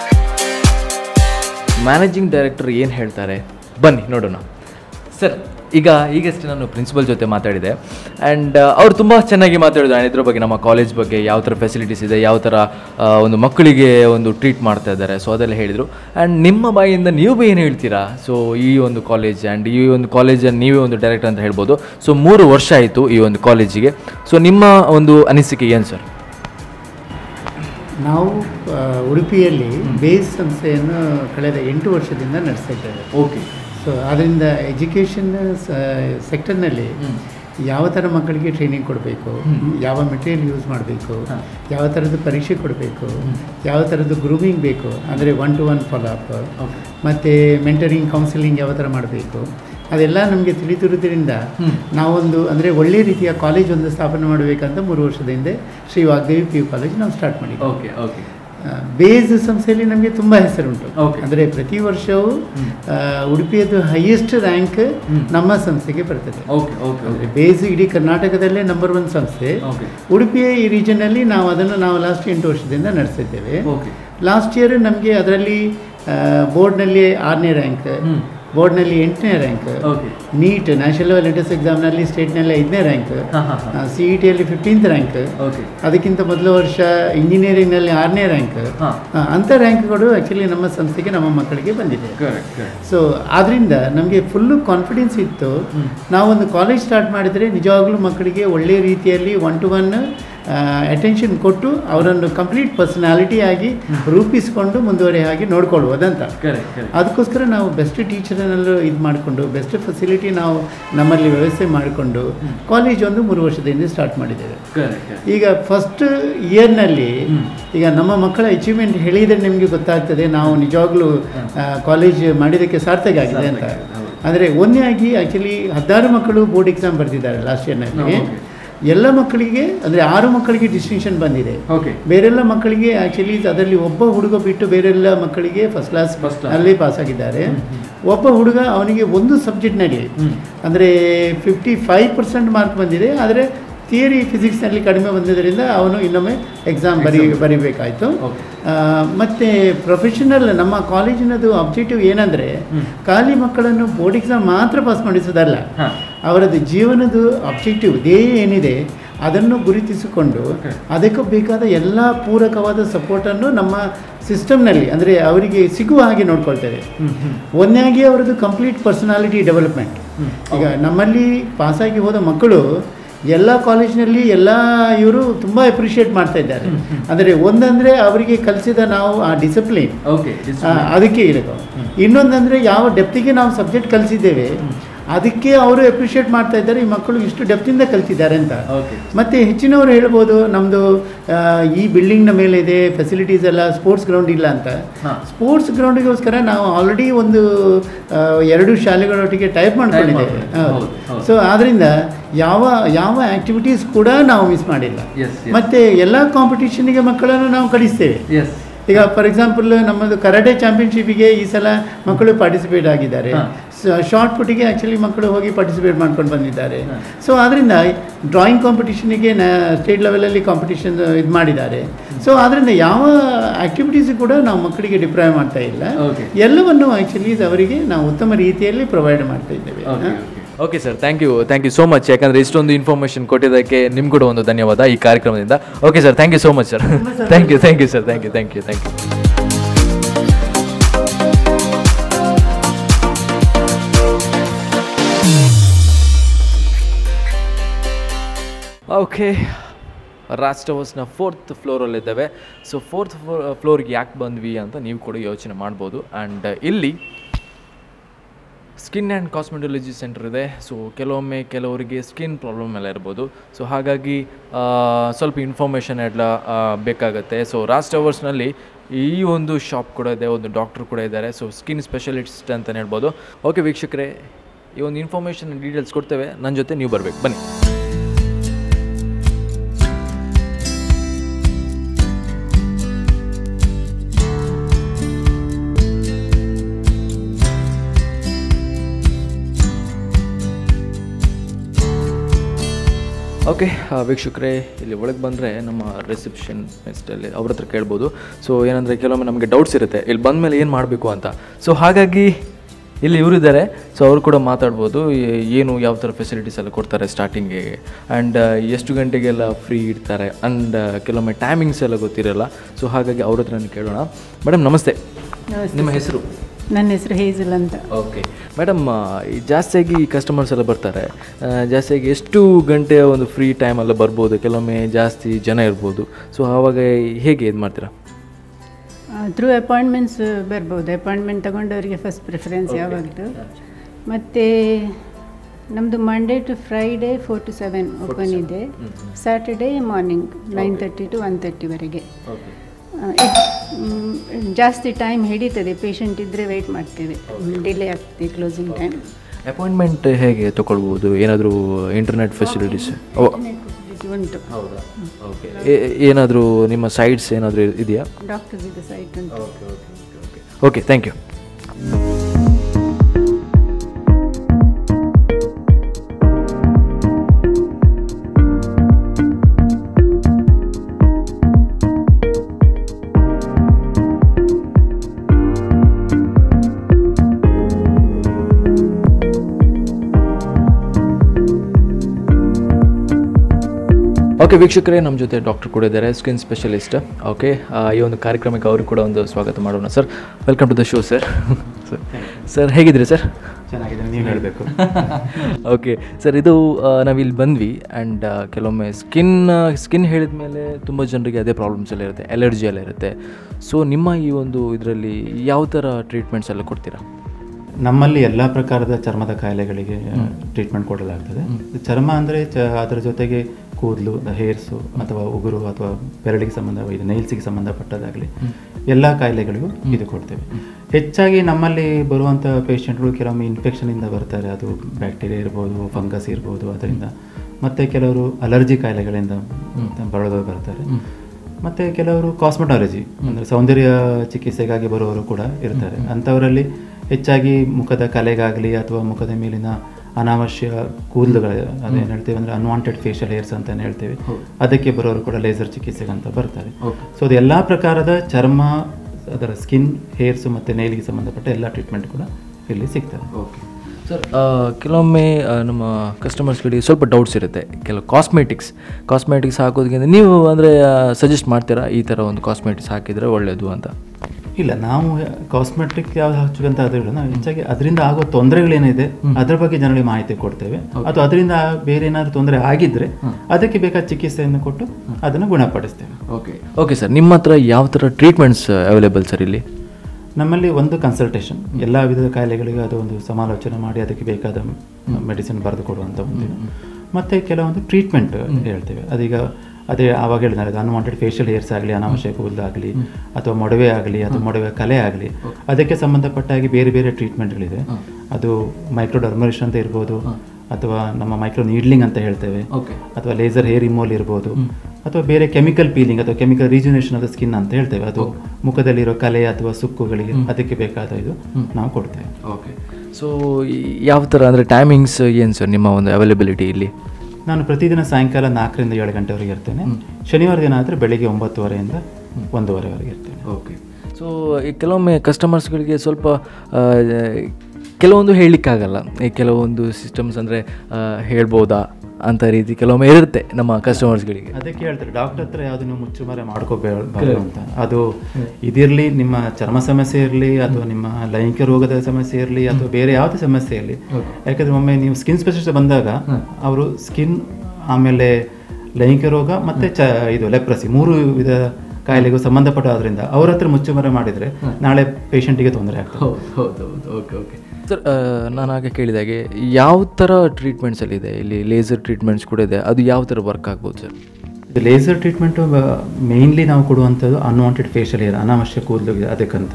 ಮ್ಯಾನೇಜಿಂಗ್ ಡೈರೆಕ್ಟರ್ ಏನು ಹೇಳ್ತಾರೆ ಬನ್ನಿ ನೋಡೋಣ ಸರ್ ಈಗ ಈಗಷ್ಟೇ ನಾನು ಪ್ರಿನ್ಸಿಪಲ್ ಜೊತೆ ಮಾತಾಡಿದೆ ಆ್ಯಂಡ್ ಅವ್ರು ತುಂಬ ಚೆನ್ನಾಗಿ ಮಾತಾಡಿದ್ರು ಇದ್ರ ಬಗ್ಗೆ ನಮ್ಮ ಕಾಲೇಜ್ ಬಗ್ಗೆ ಯಾವ ಥರ ಫೆಸಿಲಿಟೀಸ್ ಇದೆ ಯಾವ ಥರ ಆ, ಒಂದು ಮಕ್ಕಳಿಗೆ ಒಂದು ಟ್ರೀಟ್ ಮಾಡ್ತಾ ಇದ್ದಾರೆ ಸೊ ಅದೆಲ್ಲ ಹೇಳಿದರು ಆ್ಯಂಡ್ ನಿಮ್ಮ ಬಾಯಿಯಿಂದ ನೀವು ಏನು ಹೇಳ್ತೀರಾ ಸೊ ಈ ಒಂದು ಕಾಲೇಜ್ ಆ್ಯಂಡ್ ಈ ಒಂದು ಕಾಲೇಜನ್ನು ನೀವೇ ಒಂದು ಡೈರೆಕ್ಟರ್ ಅಂತ ಹೇಳ್ಬೋದು ಸೊ ಮೂರು ವರ್ಷ ಆಯಿತು ಈ ಒಂದು ಕಾಲೇಜಿಗೆ ಸೊ ನಿಮ್ಮ ಒಂದು ಅನಿಸಿಕೆ ಏನು ಸರ್ ನಾವು ಆ, ಉಡುಪಿಯಲ್ಲಿ ಬೇಸ್ ಸಂಸ್ಥೆಯನ್ನು ಕಳೆದ ಎಂಟು ವರ್ಷದಿಂದ ನಡೆಸ್ತಾ ಇದ್ದೇವೆ ಓಕೆ ಸೊ ಅದರಿಂದ ಎಜುಕೇಷನ್ ಸೆಕ್ಟರ್ನಲ್ಲಿ ಯಾವ ಥರ ಮಕ್ಕಳಿಗೆ ಟ್ರೈನಿಂಗ್ ಕೊಡಬೇಕು ಯಾವ ಮೆಟೀರಿಯಲ್ ಯೂಸ್ ಮಾಡಬೇಕು ಯಾವ ಥರದ ಪರೀಕ್ಷೆ ಕೊಡಬೇಕು ಯಾವ ಥರದ್ದು ಗ್ರೂಮಿಂಗ್ ಬೇಕು ಅಂದರೆ one to one follow up ಮತ್ತು ಮೆಂಟರಿಂಗ್ ಕೌನ್ಸಿಲಿಂಗ್ ಯಾವ ಥರ ಮಾಡಬೇಕು ಅದೆಲ್ಲ ನಮಗೆ ತಿಳಿದಿರೋದ್ರಿಂದ ನಾವೊಂದು ಅಂದರೆ ಒಳ್ಳೆ ರೀತಿಯ ಕಾಲೇಜ್ ಒಂದು ಸ್ಥಾಪನೆ ಮಾಡಬೇಕಂತ ಮೂರು ವರ್ಷದ ಹಿಂದೆ Shri Vagdevi P U college ನಾವು ಸ್ಟಾರ್ಟ್ ಮಾಡಿದ್ವಿ ಓಕೆ ಓಕೆ ಬೇಸ್ ಸಂಸ್ಥೆಯಲ್ಲಿ ನಮಗೆ ತುಂಬ ಹೆಸರುಂಟು Okay. ಅಂದರೆ ಪ್ರತಿ ವರ್ಷವೂ ಆ, ಉಡುಪಿಯದ್ದು ಹೈಯೆಸ್ಟ್ ರ್ಯಾಂಕ್ ನಮ್ಮ ಸಂಸ್ಥೆಗೆ ಬರ್ತದೆ ಓಕೆ ಓಕೆ ಅಂದರೆ ಬೇಸ್ ಇಡೀ ಕರ್ನಾಟಕದಲ್ಲೇ ನಂಬರ್ ಒನ್ ಸಂಸ್ಥೆ Okay. ಉಡುಪಿಯ ಈ ರೀಜನಲ್ಲಿ ನಾವು ಅದನ್ನು ನಾವು ಲಾಸ್ಟ್ ಎಂಟು ವರ್ಷದಿಂದ ನಡೆಸಿದ್ದೇವೆ Okay. ಲಾಸ್ಟ್ ಇಯರ್ ನಮಗೆ ಅದರಲ್ಲಿ ಬೋರ್ಡ್ನಲ್ಲಿ ಆರನೇ ರ್ಯಾಂಕ್ ಬೋರ್ಡ್ನಲ್ಲಿ ಎಂಟನೇ rank Okay. NEET national level entrance ಎಕ್ಸಾಮ್ನಲ್ಲಿ ಸ್ಟೇಟ್ನಲ್ಲಿ ಐದನೇ ರ್ಯಾಂಕ್ ಹಾ, ಹಾ, ಹಾ. ಸಿ ಇ ಟಿಯಲ್ಲಿ ಫಿಫ್ಟೀನ್ತ್ ರ್ಯಾಂಕ್ ಓಕೆ ಅದಕ್ಕಿಂತ ಮೊದಲ ವರ್ಷ ಇಂಜಿನಿಯರಿಂಗ್ನಲ್ಲಿ ಆರನೇ ರ್ಯಾಂಕ್ ಹಾ. ಅಂಥ ರ್ಯಾಂಕ್ಗಳು ಆ್ಯಕ್ಚುಲಿ ನಮ್ಮ ಸಂಸ್ಥೆಗೆ ನಮ್ಮ ಮಕ್ಕಳಿಗೆ ಬಂದಿದೆ ಕರೆಕ್ಟ್ ಕರೆಕ್ಟ್ ಸೊ ಆದ್ದರಿಂದ ನಮಗೆ ಫುಲ್ಲು ಕಾನ್ಫಿಡೆನ್ಸ್ ಇತ್ತು ನಾವೊಂದು ಕಾಲೇಜ್ ಸ್ಟಾರ್ಟ್ ಮಾಡಿದರೆ ನಿಜವಾಗ್ಲೂ ಮಕ್ಕಳಿಗೆ ಒಳ್ಳೆಯ ರೀತಿಯಲ್ಲಿ ಒನ್ ಟು ಒನ್ ಅಟೆನ್ಷನ್ ಕೊಟ್ಟು ಅವರನ್ನು ಕಂಪ್ಲೀಟ್ ಪರ್ಸನಾಲಿಟಿ ಆಗಿ ರೂಪಿಸಿಕೊಂಡು ಮುಂದುವರಿ ಹಾಗೆ ನೋಡ್ಕೊಳ್ಬೋದಂತ ಕರೆಕ್ಟ್ ಕರೆಕ್ಟ್ ಅದಕ್ಕೋಸ್ಕರ ನಾವು ಬೆಸ್ಟ್ ಟೀಚರನ್ನೆಲ್ಲ ಇದು ಮಾಡಿಕೊಂಡು ಬೆಸ್ಟ್ ಫೆಸಿಲಿಟಿ ನಾವು ನಮ್ಮಲ್ಲಿ ವ್ಯವಸ್ಥೆ ಮಾಡಿಕೊಂಡು ಕಾಲೇಜ್ ಒಂದು ಮೂರು ವರ್ಷದಿಂದ ಸ್ಟಾರ್ಟ್ ಮಾಡಿದ್ದೇವೆ ಕರೆಕ್ಟ್ ಈಗ ಫಸ್ಟ್ ಇಯರ್ನಲ್ಲಿ ಈಗ ನಮ್ಮ ಮಕ್ಕಳ ಅಚೀವ್ಮೆಂಟ್ ಹೇಳಿದರೆ ನಿಮಗೆ ಗೊತ್ತಾಗ್ತದೆ ನಾವು ನಿಜವಾಗ್ಲೂ ಕಾಲೇಜ್ ಮಾಡಿದ್ದಕ್ಕೆ ಸಾರ್ಥಕ ಆಗಿದೆ ಅಂತ ಅಂದರೆ ಒಂದೇ ಆಗಿ ಆ್ಯಕ್ಚುಲಿ ಹದಿನಾರು ಮಕ್ಕಳು ಬೋರ್ಡ್ ಎಕ್ಸಾಮ್ ಬರೆದಿದ್ದಾರೆ ಲಾಸ್ಟ್ ಇಯರ್ನಲ್ಲಿ ಎಲ್ಲ ಮಕ್ಕಳಿಗೆ ಅಂದರೆ ಆರು ಮಕ್ಕಳಿಗೆ ಡಿಸ್ಟಿಂಕ್ಷನ್ ಬಂದಿದೆ ಓಕೆ ಬೇರೆಲ್ಲ ಮಕ್ಕಳಿಗೆ ಆ್ಯಕ್ಚುಲಿ ಅದರಲ್ಲಿ ಒಬ್ಬ ಹುಡುಗ ಬಿಟ್ಟು ಬೇರೆಲ್ಲ ಮಕ್ಕಳಿಗೆ ಫಸ್ಟ್ ಕ್ಲಾಸ್ First class. ಅಲ್ಲಿ ಪಾಸ್ ಆಗಿದ್ದಾರೆ ಒಬ್ಬ ಹುಡುಗ ಅವನಿಗೆ ಒಂದು ಸಬ್ಜೆಕ್ಟ್ನಲ್ಲಿ ಅಂದರೆ ಫಿಫ್ಟಿ ಫೈವ್ ಪರ್ಸೆಂಟ್ ಮಾರ್ಕ್ ಬಂದಿದೆ ಆದರೆ ಥಿಯರಿ ಫಿಸಿಕ್ಸ್ನಲ್ಲಿ ಕಡಿಮೆ ಬಂದಿದ್ದರಿಂದ ಅವನು ಇನ್ನೊಮ್ಮೆ ಎಕ್ಸಾಮ್ ಬರಿ ಬರಿಬೇಕಾಯಿತು ಮತ್ತು ಪ್ರೊಫೆಷನಲ್ ನಮ್ಮ ಕಾಲೇಜಿನದು ಅಬ್ಜೆಕ್ಟಿವ್ ಏನಂದರೆ ಖಾಲಿ ಮಕ್ಕಳನ್ನು ಬೋರ್ಡ್ ಎಕ್ಸಾಮ್ ಮಾತ್ರ ಪಾಸ್ ಮಾಡಿಸೋದಲ್ಲ ಅವರದ್ದು ಜೀವನದ ಅಬ್ಜೆಕ್ಟಿವ್ ಧ್ಯೇಯ ಏನಿದೆ ಅದನ್ನು ಗುರುತಿಸಿಕೊಂಡು ಅದಕ್ಕೆ ಬೇಕಾದ ಎಲ್ಲ ಪೂರಕವಾದ ಸಪೋರ್ಟನ್ನು ನಮ್ಮ ಸಿಸ್ಟಮ್ನಲ್ಲಿ ಅಂದರೆ ಅವರಿಗೆ ಸಿಗುವ ಹಾಗೆ ನೋಡ್ಕೊಳ್ತೇವೆ ಒಂದಾಗಿ ಅವರದ್ದು ಕಂಪ್ಲೀಟ್ ಪರ್ಸನಾಲಿಟಿ ಡೆವಲಪ್ಮೆಂಟ್ ಈಗ ನಮ್ಮಲ್ಲಿ ಪಾಸಾಗಿ ಹೋದ ಮಕ್ಕಳು ಎಲ್ಲ ಕಾಲೇಜಿನಲ್ಲಿ ಎಲ್ಲ ಇವರು ತುಂಬ ಅಪ್ರಿಷಿಯೇಟ್ ಮಾಡ್ತಾ ಇದ್ದಾರೆ ಅಂದರೆ ಒಂದಂದರೆ ಅವರಿಗೆ ಕಲಿಸಿದ ನಾವು ಆ ಡಿಸಿಪ್ಲಿನ್ ಓಕೆ ಅದಕ್ಕೆ ಇರೋದು ಇನ್ನೊಂದಂದರೆ ಯಾವ ಡೆಪ್ತಿಗೆ ನಾವು ಸಬ್ಜೆಕ್ಟ್ ಕಲಿಸಿದ್ದೇವೆ ಅದಕ್ಕೆ ಅವರು ಅಪ್ರಿಷಿಯೇಟ್ ಮಾಡ್ತಾ ಇದ್ದಾರೆ ಈ ಮಕ್ಕಳು ಇಷ್ಟು ಡೆಪ್ತಿಂದ ಕಲ್ತಿದ್ದಾರೆ ಅಂತ ಓಕೆ ಮತ್ತು ಹೆಚ್ಚಿನವರು ಹೇಳ್ಬೋದು ನಮ್ಮದು ಈ ಬಿಲ್ಡಿಂಗ್ನ ಮೇಲೆ ಇದೆ ಫೆಸಿಲಿಟೀಸ್ ಎಲ್ಲ ಸ್ಪೋರ್ಟ್ಸ್ ಗ್ರೌಂಡ್ ಇಲ್ಲ ಅಂತ ಹಾ. ಸ್ಪೋರ್ಟ್ಸ್ ಗ್ರೌಂಡಿಗೋಸ್ಕರ ನಾವು ಆಲ್ರೆಡಿ ಒಂದು ಆ, ಎರಡು ಶಾಲೆಗಳೊಟ್ಟಿಗೆ ಟೈಪ್ ಮಾಡ್ಕೊಂಡಿದ್ದೇವೆ ಮಾಡ್ಕೊಂಡಿದ್ದೀವಿ. ಹೌದು, ಹೌದು. ಸೊ ಆದ್ದರಿಂದ ಯಾವ ಯಾವ ಆ್ಯಕ್ಟಿವಿಟೀಸ್ ಕೂಡ ನಾವು ಮಿಸ್ ಮಾಡಿಲ್ಲ Yes, yes. ಮತ್ತು ಎಲ್ಲ ಕಾಂಪಿಟೇಷನ್ಗೆ ಮಕ್ಕಳನ್ನು ನಾವು ಕಳಿಸ್ತೇವೆ ಎಸ್ ಈಗ ಫಾರ್ ಎಕ್ಸಾಂಪಲ್ ನಮ್ಮದು ಕರಾಟೆ ಚಾಂಪಿಯನ್ಶಿಪ್ಗೆ ಈ ಸಲ ಮಕ್ಕಳು ಪಾರ್ಟಿಸಿಪೇಟ್ ಆಗಿದ್ದಾರೆ ಹಾ. ಶಾರ್ಟ್ ಪುಟ್ಟಿಗೆ ಆ್ಯಕ್ಚುಲಿ ಮಕ್ಕಳು ಹೋಗಿ ಪಾರ್ಟಿಸಿಪೇಟ್ ಮಾಡ್ಕೊಂಡು ಬಂದಿದ್ದಾರೆ ಸೊ ಆದ್ದರಿಂದ ಡ್ರಾಯಿಂಗ್ ಕಾಂಪಿಟಿಷನಿಗೆ ಸ್ಟೇಟ್ ಲೆವೆಲಲ್ಲಿ ಕಾಂಪಿಟಿಷನ್ ಇದು ಮಾಡಿದ್ದಾರೆ ಸೊ ಆದ್ದರಿಂದ ಯಾವ ಆ್ಯಕ್ಟಿವಿಟೀಸ್ ಕೂಡ ನಾವು ಮಕ್ಕಳಿಗೆ ಡಿಪ್ರಾಯ್ ಮಾಡ್ತಾ ಇಲ್ಲ Okay. ಎಲ್ಲವನ್ನು ಆ್ಯಕ್ಚುಲಿ ಅವರಿಗೆ ನಾವು ಉತ್ತಮ ರೀತಿಯಲ್ಲಿ ಪ್ರೊವೈಡ್ ಮಾಡ್ತಾ ಇದ್ದೇವೆ ಓಕೆ ಹಾ. Okay sir thank you thank you so much ಯಾಕಂದರೆ ಇಷ್ಟೊಂದು ಇನ್ಫಾರ್ಮೇಷನ್ ಕೊಟ್ಟಿದ್ದಕ್ಕೆ ನಿಮ್ಗೆ ಕೂಡ ಒಂದು ಧನ್ಯವಾದ ಈ ಕಾರ್ಯಕ್ರಮದಿಂದ okay sir thank you so much sir thank you thank you sir thank you thank you thank you okay Raj ಟವರ್ಸ್ನ ಫೋರ್ತ್ ಫ್ಲೋರಲ್ಲಿದ್ದೇವೆ ಸೊ ಫೋರ್ತ್ ಫ್ಲೋರ್ಗೆ ಯಾಕೆ ಬಂದ್ವಿ ಅಂತ ನೀವು ಕೂಡ ಯೋಚನೆ ಮಾಡ್ಬೋದು ಆ್ಯಂಡ್ ಇಲ್ಲಿ ಸ್ಕಿನ್ ಆ್ಯಂಡ್ ಕಾಸ್ಮೆಟಾಲಜಿ ಸೆಂಟರ್ ಇದೆ ಸೊ ಕೆಲವೊಮ್ಮೆ ಕೆಲವರಿಗೆ ಸ್ಕಿನ್ ಪ್ರಾಬ್ಲಮ್ ಎಲ್ಲ ಇರ್ಬೋದು ಸೊ ಹಾಗಾಗಿ ಆ, ಸ್ವಲ್ಪ ಇನ್ಫಾರ್ಮೇಷನ್ ಎಲ್ಲ ಆ, ಬೇಕಾಗುತ್ತೆ ಸೊ ರಾಜ್ ಟವರ್ಸ್ನಲ್ಲಿ ಈ ಒಂದು ಶಾಪ್ ಕೂಡ ಇದೆ ಒಂದು ಡಾಕ್ಟರ್ ಕೂಡ ಇದ್ದಾರೆ ಸೊ ಸ್ಕಿನ್ ಸ್ಪೆಷಲಿಸ್ಟ್ ಅಂತಲೇ ಹೇಳ್ಬೋದು ಓಕೆ ವೀಕ್ಷಕರೇ ಈ ಒಂದು ಇನ್ಫಾರ್ಮೇಷನ್ ಡೀಟೇಲ್ಸ್ ಕೊಡ್ತೇವೆ ನನ್ನ ಜೊತೆ ನೀವು ಬರಬೇಕು ಬನ್ನಿ ಓಕೆ ವೀಕ್ಷಕರೇ ಇಲ್ಲಿ ಒಳಗೆ ಬಂದರೆ ನಮ್ಮ ರಿಸೆಪ್ಷನ್ ಅಲ್ಲಿ ಅವ್ರ ಹತ್ರ ಕೇಳ್ಬೋದು ಸೊ ಏನಂದರೆ ಕೆಲವೊಮ್ಮೆ ನಮಗೆ ಡೌಟ್ಸ್ ಇರುತ್ತೆ ಇಲ್ಲಿ ಬಂದ ಮೇಲೆ ಏನು ಮಾಡಬೇಕು ಅಂತ ಸೊ ಹಾಗಾಗಿ ಇಲ್ಲಿ ಇವರಿದ್ದಾರೆ ಸೊ ಅವರು ಕೂಡ ಮಾತಾಡ್ಬೋದು ಏ- ಏನು ಯಾವ ಥರ ಫೆಸಿಲಿಟೀಸ್ ಎಲ್ಲ ಕೊಡ್ತಾರೆ ಸ್ಟಾರ್ಟಿಂಗಿಗೆ ಆ್ಯಂಡ್ ಎಷ್ಟು ಗಂಟೆಗೆಲ್ಲ ಫ್ರೀ ಇರ್ತಾರೆ ಆ್ಯಂಡ್ ಕೆಲವೊಮ್ಮೆ ಟೈಮಿಂಗ್ಸ್ ಎಲ್ಲ ಗೊತ್ತಿರಲ್ಲ ಸೊ ಹಾಗಾಗಿ ಅವ್ರ ಹತ್ರ ಕೇಳೋಣ ಮೇಡಮ್ ನಮಸ್ತೆ ನಿಮ್ಮ ಹೆಸರು ನನ್ನ ಹೆಸರು ಹೇಜಲ್ ಅಂತ ಓಕೆ ಮೇಡಮ್ ಜಾಸ್ತಿಯಾಗಿ ಕಸ್ಟಮರ್ಸ್ ಎಲ್ಲ ಬರ್ತಾರೆ ಆ, ಜಾಸ್ತಿಯಾಗಿ ಎಷ್ಟು ಗಂಟೆಯ ಒಂದು ಫ್ರೀ ಟೈಮಲ್ಲ ಬರ್ಬೋದು ಕೆಲವೊಮ್ಮೆ ಜಾಸ್ತಿ ಜನ ಇರ್ಬೋದು ಸೊ ಆವಾಗ ಹೇಗೆ ಇದು ಮಾಡ್ತೀರಾ ಥ್ರೂ ಅಪಾಯಿಂಟ್ಮೆಂಟ್ಸ್ ಬರ್ಬೋದು ಅಪಾಯಿಂಟ್ಮೆಂಟ್ ತಗೊಂಡವರಿಗೆ ಫಸ್ಟ್ ಪ್ರಿಫರೆನ್ಸ್ ಯಾವಾಗಲೂ ಮತ್ತು ನಮ್ಮದು Monday to Friday four to seven open ಇದೆ Saturday morning nine thirty to one ತರ್ಟಿವರೆಗೆ ಜಾಸ್ತಿ ಟೈಮ್ ಹಿಡಿತದೆ ಪೇಷಂಟ್ ಇದ್ದರೆ ವೆಯ್ಟ್ ಮಾಡ್ತೇವೆ ಡಿಲೇ ಆಗ್ತದೆ ಕ್ಲೋಸಿಂಗ್ ಟೈಮ್ ಅಪಾಯಿಂಟ್ಮೆಂಟ್ ಹೇಗೆ ತೊಗೊಳ್ಬೋದು ಏನಾದರೂ ಇಂಟರ್ನೆಟ್ ಫೆಸಿಲಿಟೀಸ್ ಉಂಟು ಹೌದಾ ಓಕೆ ಏನಾದರೂ ನಿಮ್ಮ ಸೈಡ್ಸ್ ಏನಾದರೂ ಇದೆಯಾ ಡಾಕ್ಟರ್ ಇದು ಸೈಟ್ ಉಂಟು okay okay okay okay thank you okay ವೀಕ್ಷಕರೇ ನಮ್ಮ ಜೊತೆ ಡಾಕ್ಟರ್ ಕೂಡ ಇದ್ದಾರೆ ಸ್ಕಿನ್ ಸ್ಪೆಷಲಿಸ್ಟ್ ಓಕೆ ಈ ಒಂದು ಕಾರ್ಯಕ್ರಮಕ್ಕೆ ಅವರು ಕೂಡ ಒಂದು ಸ್ವಾಗತ ಮಾಡೋಣ sir welcome to the show sir sir ಹೇಗಿದ್ದೀರಿ ಸರ್ ಚೆನ್ನಾಗಿದ್ದೀನಿ ನೀವು ಹೇಳಬೇಕು ಓಕೆ ಸರ್ ಇದು ಆ, ನಾವಿಲ್ಲಿ ಬಂದ್ವಿ ಆ್ಯಂಡ್ ಕೆಲವೊಮ್ಮೆ ಸ್ಕಿನ್ ಸ್ಕಿನ್ ಹೇಳಿದ ಮೇಲೆ ತುಂಬ ಜನರಿಗೆ ಅದೇ ಪ್ರಾಬ್ಲಮ್ಸ್ ಎಲ್ಲ ಇರುತ್ತೆ ಅಲರ್ಜಿ ಎಲ್ಲ ಇರುತ್ತೆ ಸೊ ನಿಮ್ಮ ಈ ಒಂದು ಇದರಲ್ಲಿ ಯಾವ ಥರ ಟ್ರೀಟ್ಮೆಂಟ್ಸ್ ಎಲ್ಲ ಕೊಡ್ತೀರಾ ನಮ್ಮಲ್ಲಿ ಎಲ್ಲ ಪ್ರಕಾರದ ಚರ್ಮದ ಕಾಯಿಲೆಗಳಿಗೆ ಟ್ರೀಟ್ಮೆಂಟ್ ಕೊಡಲಾಗ್ತದೆ ಚರ್ಮ ಅಂದರೆ ಚ ಅದರ ಜೊತೆಗೆ ಕೂದಲು ಹೇರ್ಸು ಅಥವಾ ಉಗುರು ಅಥವಾ ಬೆರಳಿಗೆ ಸಂಬಂಧ ಇದು ನೈಲ್ಸಿಗೆ ಸಂಬಂಧಪಟ್ಟದಾಗಲಿ ಎಲ್ಲ ಕಾಯಿಲೆಗಳಿಗೂ ಇದು ಕೊಡ್ತೇವೆ ಹೆಚ್ಚಾಗಿ ನಮ್ಮಲ್ಲಿ ಬರುವಂಥ ಪೇಷಂಟ್ಗಳು ಕೆಲವೊಮ್ಮೆ ಇನ್ಫೆಕ್ಷನಿಂದ ಬರ್ತಾರೆ ಅದು ಬ್ಯಾಕ್ಟೀರಿಯಾ ಇರ್ಬೋದು ಫಂಗಸ್ ಇರ್ಬೋದು ಅದರಿಂದ ಮತ್ತು ಕೆಲವರು ಅಲರ್ಜಿ ಕಾಯಿಲೆಗಳಿಂದ ಬರೋದು ಬರ್ತಾರೆ ಮತ್ತು ಕೆಲವರು ಕಾಸ್ಮೆಟಾಲಜಿ ಅಂದರೆ ಸೌಂದರ್ಯ ಚಿಕಿತ್ಸೆಗಾಗಿ ಬರುವವರು ಕೂಡ ಇರ್ತಾರೆ ಅಂಥವರಲ್ಲಿ ಹೆಚ್ಚಾಗಿ ಮುಖದ ಕಲೆಗಾಗಲಿ ಅಥವಾ ಮುಖದ ಮೇಲಿನ ಅನಾವಶ್ಯ ಕೂದಲುಗಳು ಅದೇನು ಹೇಳ್ತೇವೆ ಅಂದರೆ ಅನ್ವಾಂಟೆಡ್ ಫೇಶಿಯಲ್ ಹೇರ್ಸ್ ಅಂತ ಏನ್ ಹೇಳ್ತೇವೆ ಅದಕ್ಕೆ ಬರೋರು ಕೂಡ ಲೇಸರ್ ಚಿಕಿತ್ಸೆಗೆ ಅಂತ ಬರ್ತಾರೆ ಸೊ ಅದು ಎಲ್ಲ ಪ್ರಕಾರದ ಚರ್ಮ ಅದರ ಸ್ಕಿನ್ ಹೇರ್ಸು ಮತ್ತು ನೈಲಿಗೆ ಸಂಬಂಧಪಟ್ಟ ಎಲ್ಲ ಟ್ರೀಟ್ಮೆಂಟ್ ಕೂಡ ಇಲ್ಲಿ ಸಿಗ್ತದೆ ಓಕೆ ಸರ್ ಕೆಲವೊಮ್ಮೆ ಆ, ನಮ್ಮ ಕಸ್ಟಮರ್ಸ್ಗಳಿಗೆ ಸ್ವಲ್ಪ ಡೌಟ್ಸ್ ಇರುತ್ತೆ ಕೆಲವು ಕಾಸ್ಮೆಟಿಕ್ಸ್ ಕಾಸ್ಮೆಟಿಕ್ಸ್ ಹಾಕೋದಕ್ಕಿಂತ ನೀವು ಅಂದರೆ ಸಜೆಸ್ಟ್ ಮಾಡ್ತೀರಾ ಈ ಥರ ಒಂದು ಕಾಸ್ಮೆಟಿಕ್ಸ್ ಹಾಕಿದರೆ ಒಳ್ಳೆಯದು ಅಂತ ಇಲ್ಲ ನಾವು ಕಾಸ್ಮೆಟಿಕ್ ಯಾವ್ದು ಹಚ್ಚಬೇಕಂತ ಅದ್ರ ನಾವು ಹೆಚ್ಚಾಗಿ ಅದರಿಂದ ಆಗೋ ತೊಂದರೆಗಳೇನಿದೆ ಅದ್ರ ಬಗ್ಗೆ ಜನರಿಗೆ ಮಾಹಿತಿ ಕೊಡ್ತೇವೆ ಅಥವಾ ಅದರಿಂದ ಬೇರೆ ಏನಾದ್ರು ತೊಂದರೆ ಆಗಿದ್ರೆ ಅದಕ್ಕೆ ಬೇಕಾದ ಚಿಕಿತ್ಸೆಯನ್ನು ಕೊಟ್ಟು ಅದನ್ನು ಗುಣಪಡಿಸ್ತೇವೆ ಓಕೆ ಓಕೆ ಸರ್ ನಿಮ್ಮ ಹತ್ರ ಯಾವ ಥರ ಟ್ರೀಟ್ಮೆಂಟ್ಸ್ ಅವೈಲೇಬಲ್ ಸರ್ ಇಲ್ಲಿ ನಮ್ಮಲ್ಲಿ ಒಂದು ಕನ್ಸಲ್ಟೇಷನ್ ಎಲ್ಲ ವಿಧದ ಕಾಯಿಲೆಗಳಿಗೆ ಅದು ಒಂದು ಸಮಾಲೋಚನೆ ಮಾಡಿ ಅದಕ್ಕೆ ಬೇಕಾದ ಮೆಡಿಸಿನ್ ಬರೆದು ಕೊಡುವಂಥ ಒಂದು ಇದು. ಮತ್ತೆ ಕೆಲವೊಂದು ಟ್ರೀಟ್ಮೆಂಟ್ ಹೇಳ್ತೇವೆ ಅದೀಗ ಅದೇ ಆವಾಗ ಹೇಳಿದ್ರೆ ಅದು ಅನ್ವಾಂಟೆಡ್ ಫೇಶಿಯಲ್ ಹೇರ್ಸ್ ಆಗಲಿ ಅನಾವಶ್ಯಕ ಕೂದಲಾಗಲಿ ಅಥವಾ ಮೊಡವೆ ಆಗಲಿ ಅಥವಾ ಮೊಡವೆ ಕಲೆ ಆಗಲಿ ಅದಕ್ಕೆ ಸಂಬಂಧಪಟ್ಟ ಹಾಗೆ ಬೇರೆ ಬೇರೆ ಟ್ರೀಟ್ಮೆಂಟ್ಗಳಿದೆ ಅದು ಮೈಕ್ರೋ ಡರ್ಮರಿಷನ್ ಅಂತ ಇರ್ಬೋದು ಅಥವಾ ನಮ್ಮ ಮೈಕ್ರೋ ನೀಡ್ಲಿಂಗ್ ಅಂತ ಹೇಳ್ತೇವೆ ಅಥವಾ ಲೇಸರ್ ಹೇರ್ ರಿಮೂವಲ್ ಇರ್ಬೋದು ಅಥವಾ ಬೇರೆ ಕೆಮಿಕಲ್ ಪೀಲಿಂಗ್ ಅಥವಾ chemical rejuvenation of the skin ಅಂತ ಹೇಳ್ತೇವೆ ಅದು ಮುಖದಲ್ಲಿರೋ ಕಲೆ ಅಥವಾ ಸುಕ್ಕುಗಳಿಗೆ ಅದಕ್ಕೆ ಬೇಕಾದ ಇದು ನಾವು ಕೊಡ್ತೇವೆ ಓಕೆ ಸೊ ಯಾವ ಥರ ಅಂದರೆ ಟೈಮಿಂಗ್ಸ್ ಏನು ಸರ್ ನಿಮ್ಮ ಒಂದು ಅವೈಲಬಿಲಿಟಿ ಇಲ್ಲಿ ನಾನು ಪ್ರತಿದಿನ ಸಾಯಂಕಾಲ ನಾಲ್ಕರಿಂದ ಏಳು ಗಂಟೆವರೆಗೆ ಇರ್ತೇನೆ ಶನಿವಾರ ದಿನ ಆದರೆ ಬೆಳಿಗ್ಗೆ ಒಂಬತ್ತುವರೆಯಿಂದ ಒಂದೂವರೆವರೆಗೆ ಇರ್ತೇನೆ ಓಕೆ ಸೊ ಈ ಕೆಲವೊಮ್ಮೆ ಕಸ್ಟಮರ್ಸ್ಗಳಿಗೆ ಸ್ವಲ್ಪ ಆ, ಕೆಲವೊಂದು ಹೇಳಲಿಕ್ಕಾಗಲ್ಲ ಈ ಕೆಲವೊಂದು ಸಿಸ್ಟಮ್ಸ್ ಅಂದರೆ ಹೇಳ್ಬೋದಾ ಅಂತ ರೀತಿ ಕೆಲವೊಮ್ಮೆ ಇರುತ್ತೆ ನಮ್ಮ ಕಸ್ಟಮರ್ಸ್ಗಳಿಗೆ ಅದಕ್ಕೆ ಹೇಳ್ತಾರೆ ಡಾಕ್ಟರ್ ಹತ್ರ ಯಾವುದು ನೀವು ಮುಚ್ಚುಮರೆ ಮಾಡ್ಕೋಬಾರ್ದು ಅಂತ ಅದು ಇದಿರಲಿ ನಿಮ್ಮ ಚರ್ಮ ಸಮಸ್ಯೆ ಇರಲಿ ಅಥವಾ ನಿಮ್ಮ ಲೈಂಗಿಕ ರೋಗದ ಸಮಸ್ಯೆ ಇರಲಿ ಅಥವಾ ಬೇರೆ ಯಾವುದೇ ಸಮಸ್ಯೆ ಇರಲಿ ಯಾಕಂದ್ರೆ ಒಮ್ಮೆ ನೀವು ಸ್ಕಿನ್ ಸ್ಪೆಷಲಿಸ್ಟ್ ಬಂದಾಗ ಅವರು ಸ್ಕಿನ್ ಆಮೇಲೆ ಲೈಂಗಿಕ ರೋಗ ಮತ್ತೆ ಚ ಇದು ಲೆಪ್ರಸಿ ಮೂರು ವಿಧ ಕಾಯಿಲೆಗೂ ಸಂಬಂಧಪಟ್ಟಾದ್ರಿಂದ ಅವ್ರ ಹತ್ರ ಮುಚ್ಚುಮರೆ ಮಾಡಿದ್ರೆ ನಾಳೆ ಪೇಷಂಟಿಗೆ ತೊಂದರೆ ಆಗ್ತದೆ ಹೌದು ಹೌದು ಓಕೆ ಓಕೆ ಸರ್ ನಾನು ಹಾಗೆ ಕೇಳಿದಾಗೆ ಯಾವ ಥರ ಟ್ರೀಟ್ಮೆಂಟ್ಸಲ್ಲಿ ಇದೆ ಇಲ್ಲಿ ಲೇಸರ್ ಟ್ರೀಟ್ಮೆಂಟ್ಸ್ ಕೂಡ ಇದೆ ಅದು ಯಾವ ಥರ ವರ್ಕ್ ಆಗ್ಬೋದು ಸರ್ ಇದು ಲೇಸರ್ ಟ್ರೀಟ್ಮೆಂಟು ಮೇನ್ಲಿ ನಾವು ಕೊಡುವಂಥದ್ದು ಅನ್ವಾಂಟೆಡ್ ಫೇಶಿಯಲ್ ಹೇರ್ ಅನಾವಶ್ಯಕ ಕೂದಲು ಇದೆ ಅದಕ್ಕಂತ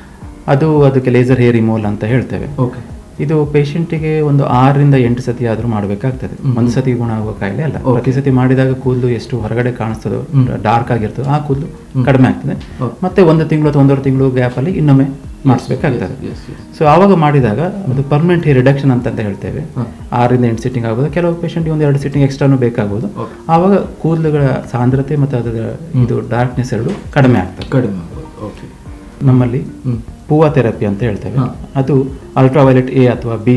ಅದು ಅದಕ್ಕೆ ಲೇಸರ್ ಹೇರ್ ರಿಮೂವಲ್ ಅಂತ ಹೇಳ್ತೇವೆ ಓಕೆ ಇದು ಪೇಷಂಟಿಗೆ ಒಂದು ಆರರಿಂದ ಎಂಟು ಸತಿ ಆದರೂ ಮಾಡಬೇಕಾಗ್ತದೆ ಒಂದು ಸತಿ ಗುಣ ಆಗುವ ಕಾಯಿಲೆ ಅಲ್ಲ ಪ್ರತಿ ಸತಿ ಮಾಡಿದಾಗ ಕೂದಲು ಎಷ್ಟು ಹೊರಗಡೆ ಕಾಣಿಸ್ತದೋ ಡಾರ್ಕ್ ಆಗಿರ್ತದೋ ಆ ಕೂದಲು ಕಡಿಮೆ ಆಗ್ತದೆ ಮತ್ತೆ ಒಂದು ತಿಂಗಳು ಅಥವಾ ಒಂದೂವರೆ ತಿಂಗಳು ಗ್ಯಾಪಲ್ಲಿ ಇನ್ನೊಮ್ಮೆ ಮಾಡಿಸ್ಬೇಕಾಗ್ತದೆ ಸೊ ಆವಾಗ ಮಾಡಿದಾಗ ಅದು ಪರ್ಮನೆಂಟ್ ಹೇರ್ ರಿಡಕ್ಷನ್ ಅಂತ ಹೇಳ್ತೇವೆ ಆರರಿಂದ ಎಂಟು ಸಿಟ್ಟಿಂಗ್ ಆಗ್ಬೋದು ಕೆಲವು ಪೇಷಂಟ್ಗೆ ಒಂದು ಎರಡು ಸಿಟ್ಟಿಂಗ್ ಎಕ್ಸ್ಟ್ರಾನು ಬೇಕಾಗ್ಬೋದು ಆವಾಗ ಕೂದಲುಗಳ ಸಾಂದ್ರತೆ ಮತ್ತು ಅದರ ಇದು ಡಾರ್ಕ್ನೆಸ್ ಎರಡು ಕಡಿಮೆ ಆಗ್ತದೆ ಕಡಿಮೆ ಓಕೆ ನಮ್ಮಲ್ಲಿ ಪೂವಾ ಥೆರಪಿ ಅಂತ ಹೇಳ್ತೇವೆ ಅದು ಅಲ್ಟ್ರಾವೈಲೆಟ್ ಎ ಅಥವಾ ಬಿ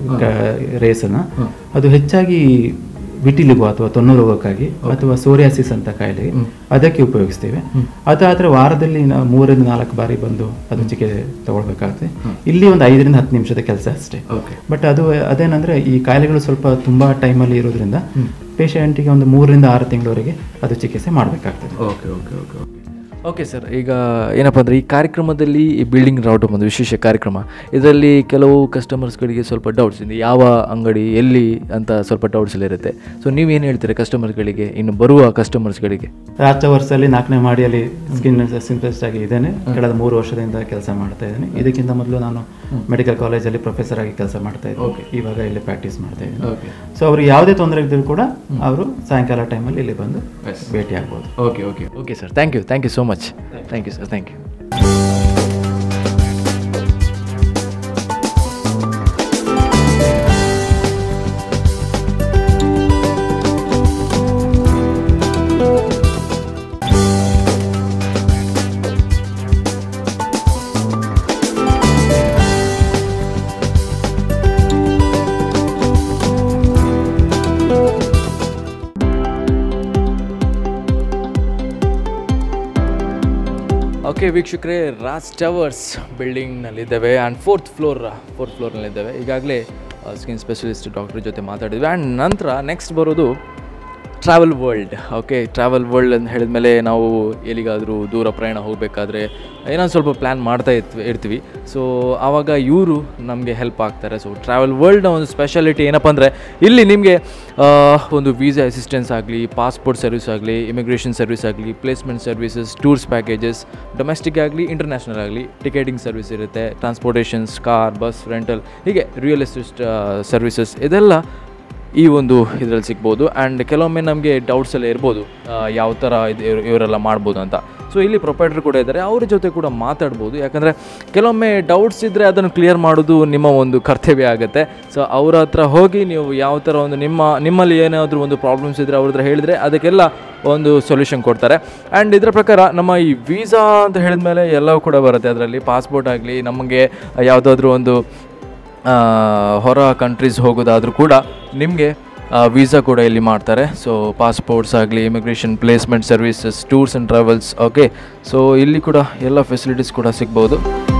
ರೇಸನ್ನ ಅದು ಹೆಚ್ಚಾಗಿ ವಿಟಿಲಿಗೋ ಅಥವಾ ತೊನ್ನು ರೋಗಕ್ಕಾಗಿ ಅಥವಾ ಸೋರಿಯಾಸಿಸ್ ಅಂತ ಕಾಯಿಲೆಗೆ ಅದಕ್ಕೆ ಉಪಯೋಗಿಸ್ತೇವೆ ಅದಾದ್ರೆ ವಾರದಲ್ಲಿ ನಾವು ಮೂರರಿಂದ ನಾಲ್ಕು ಬಾರಿ ಬಂದು ಅದು ಚಿಕಿತ್ಸೆ ತಗೊಳ್ಬೇಕಾಗುತ್ತೆ ಇಲ್ಲಿ ಒಂದು ಐದರಿಂದ ಹತ್ತು ನಿಮಿಷದ ಕೆಲಸ ಅಷ್ಟೇ ಬಟ್ ಅದು ಅದೇನಂದ್ರೆ ಈ ಕಾಯಿಲೆಗಳು ಸ್ವಲ್ಪ ತುಂಬಾ ಟೈಮಲ್ಲಿ ಇರೋದ್ರಿಂದ ಪೇಷಂಟಿಗೆ ಒಂದು ಮೂರರಿಂದ ಆರು ತಿಂಗಳವರೆಗೆ ಅದು ಚಿಕಿತ್ಸೆ ಮಾಡಬೇಕಾಗ್ತದೆ okay okay okay okay okay sir ಈಗ ಏನಪ್ಪ ಅಂದರೆ ಈ ಕಾರ್ಯಕ್ರಮದಲ್ಲಿ ಈ ಬಿಲ್ಡಿಂಗ್ ರೌಟ್ ಒಂದು ವಿಶೇಷ ಕಾರ್ಯಕ್ರಮ ಇದರಲ್ಲಿ ಕೆಲವು ಕಸ್ಟಮರ್ಸ್ಗಳಿಗೆ ಸ್ವಲ್ಪ ಡೌಟ್ಸ್ ಇದೆ ಯಾವ ಅಂಗಡಿ ಎಲ್ಲಿ ಅಂತ ಸ್ವಲ್ಪ ಡೌಟ್ಸ್ ಎಲ್ಲ ಇರುತ್ತೆ ಸೊ ನೀವೇನು ಹೇಳ್ತೀರಾ ಕಸ್ಟಮರ್ಸ್ಗಳಿಗೆ ಇನ್ನು ಬರುವ ಕಸ್ಟಮರ್ಸ್ಗಳಿಗೆ ರಾಜ ವರ್ಷದಲ್ಲಿ ನಾಲ್ಕನೇ ಮಾಡಿಯಲ್ಲಿ ಸ್ಕಿನ್ ಸಿಂಪಲಿಸ್ಟ್ ಆಗಿ ಇದ್ದೇನೆ ಕಳೆದ ಮೂರು ವರ್ಷದಿಂದ ಕೆಲಸ ಮಾಡ್ತಾ ಇದ್ದೇನೆ ಇದಕ್ಕಿಂತ ಮೊದಲು ನಾನು ಮೆಡಿಕಲ್ ಕಾಲೇಜಲ್ಲಿ ಪ್ರೊಫೆಸರ್ ಆಗಿ ಕೆಲಸ ಮಾಡ್ತಾ ಇದ್ದೆ ಇವಾಗ ಇಲ್ಲಿ ಪ್ರಾಕ್ಟೀಸ್ ಮಾಡ್ತಾ ಇದ್ದೀನಿ Okay. ಸೊ ಅವ್ರಿಗೆ ಯಾವುದೇ ತೊಂದರೆ ಇದ್ದರೂ ಕೂಡ ಅವರು ಸಾಯಂಕಾಲ ಟೈಮಲ್ಲಿ ಇಲ್ಲಿ ಬಂದು ಭೇಟಿ ಆಗ್ಬೋದು okay okay okay sir thank you thank you so much thank you sir thank you okay ವೀಕ್ಷಕರೇ ರಾಜ್ ಟವರ್ಸ್ ಬಿಲ್ಡಿಂಗ್ನಲ್ಲಿದ್ದೇವೆ ಆ್ಯಂಡ್ ಫೋರ್ತ್ ಫ್ಲೋರ್ ಫೋರ್ತ್ ಫ್ಲೋರ್ನಲ್ಲಿದ್ದೇವೆ ಈಗಾಗಲೇ ಸ್ಕಿನ್ ಸ್ಪೆಷಲಿಸ್ಟ್ ಡಾಕ್ಟರ್ ಜೊತೆ ಮಾತಾಡಿದ್ವಿ ಆ್ಯಂಡ್ ನಂತರ ನೆಕ್ಸ್ಟ್ ಬರೋದು travel world okay travel world ಅಂತ ಹೇಳಿದ್ಮೇಲೆ ನಾವು ಎಲ್ಲಿಗಾದರೂ ದೂರ ಪ್ರಯಾಣ ಹೋಗಬೇಕಾದ್ರೆ ಏನೋ ಸ್ವಲ್ಪ ಪ್ಲ್ಯಾನ್ ಮಾಡ್ತಾ ಇರ್ತೀವಿ ಇರ್ತೀವಿ ಸೊ ಆವಾಗ ಇವರು ನಮಗೆ ಹೆಲ್ಪ್ ಆಗ್ತಾರೆ ಸೊ ಟ್ರಾವೆಲ್ ವರ್ಲ್ಡ್ನ ಒಂದು ಸ್ಪೆಷಾಲಿಟಿ ಏನಪ್ಪ ಅಂದರೆ ಇಲ್ಲಿ ನಿಮಗೆ ಒಂದು ವೀಸಾ ಅಸಿಸ್ಟೆನ್ಸ್ ಆಗಲಿ ಪಾಸ್ಪೋರ್ಟ್ ಸರ್ವಿಸ್ ಆಗಲಿ ಇಮಿಗ್ರೇಷನ್ ಸರ್ವಿಸ್ ಆಗಲಿ placement services tours packages domestic ಆಗಲಿ ಇಂಟರ್ನ್ಯಾಷನಲ್ ಆಗಲಿ ಟಿಕೆಟಿಂಗ್ ಸರ್ವಿಸ್ ಇರುತ್ತೆ ಟ್ರಾನ್ಸ್ಪೋರ್ಟೇಷನ್ಸ್ ಕಾರ್ ಬಸ್ ರೆಂಟಲ್ ಹೀಗೆ ರಿಯಲ್ ಎಸ್ಟೇಟ್ ಸರ್ವಿಸಸ್ ಇದೆಲ್ಲ ಈ ಒಂದು ಇದರಲ್ಲಿ ಸಿಗ್ಬೋದು ಆ್ಯಂಡ್ ಕೆಲವೊಮ್ಮೆ ನಮಗೆ ಡೌಟ್ಸ್ ಎಲ್ಲ ಇರ್ಬೋದು ಆ, ಯಾವ ಥರ ಇದು ಇವ್ರು- ಇವರೆಲ್ಲ ಮಾಡ್ಬೋದು ಅಂತ ಸೊ ಇಲ್ಲಿ ಪ್ರೊಪೈಟರ್ ಕೂಡ ಇದ್ದಾರೆ ಅವ್ರ ಜೊತೆ ಕೂಡ ಮಾತಾಡ್ಬೋದು ಯಾಕಂದರೆ ಕೆಲವೊಮ್ಮೆ ಡೌಟ್ಸ್ ಇದ್ದರೆ ಅದನ್ನು ಕ್ಲಿಯರ್ ಮಾಡೋದು ನಿಮ್ಮ ಒಂದು ಕರ್ತವ್ಯ ಆಗುತ್ತೆ ಸೊ ಅವ್ರ ಹತ್ರ ಹೋಗಿ ನೀವು ಯಾವ ಥರ ಒಂದು ನಿಮ್ಮ ನಿಮ್ಮಲ್ಲಿ ಏನಾದರೂ ಒಂದು ಪ್ರಾಬ್ಲಮ್ಸ್ ಇದ್ದರೆ ಅವ್ರ ಹತ್ರ ಹೇಳಿದರೆ ಅದಕ್ಕೆಲ್ಲ ಒಂದು ಸೊಲ್ಯೂಷನ್ ಕೊಡ್ತಾರೆ ಆ್ಯಂಡ್ ಇದರ ಪ್ರಕಾರ ನಮ್ಮ ಈ ವೀಸಾ ಅಂತ ಹೇಳಿದ್ಮೇಲೆ ಎಲ್ಲವೂ ಕೂಡ ಬರುತ್ತೆ ಅದರಲ್ಲಿ ಪಾಸ್ಪೋರ್ಟ್ ಆಗಲಿ ನಮಗೆ ಯಾವುದಾದ್ರೂ ಒಂದು ಆ, ಹೊರ ಕಂಟ್ರೀಸ್ ಹೋಗೋದಾದರೂ ಕೂಡ ನಿಮಗೆ ವೀಸಾ ಕೂಡ ಇಲ್ಲಿ ಮಾಡ್ತಾರೆ ಸೊ ಪಾಸ್ಪೋರ್ಟ್ಸ್ ಆಗಲಿ immigration placement services tours and travels okay so ಇಲ್ಲಿ ಕೂಡ ಎಲ್ಲ ಫೆಸಿಲಿಟೀಸ್ ಕೂಡ ಸಿಗ್ಬೋದು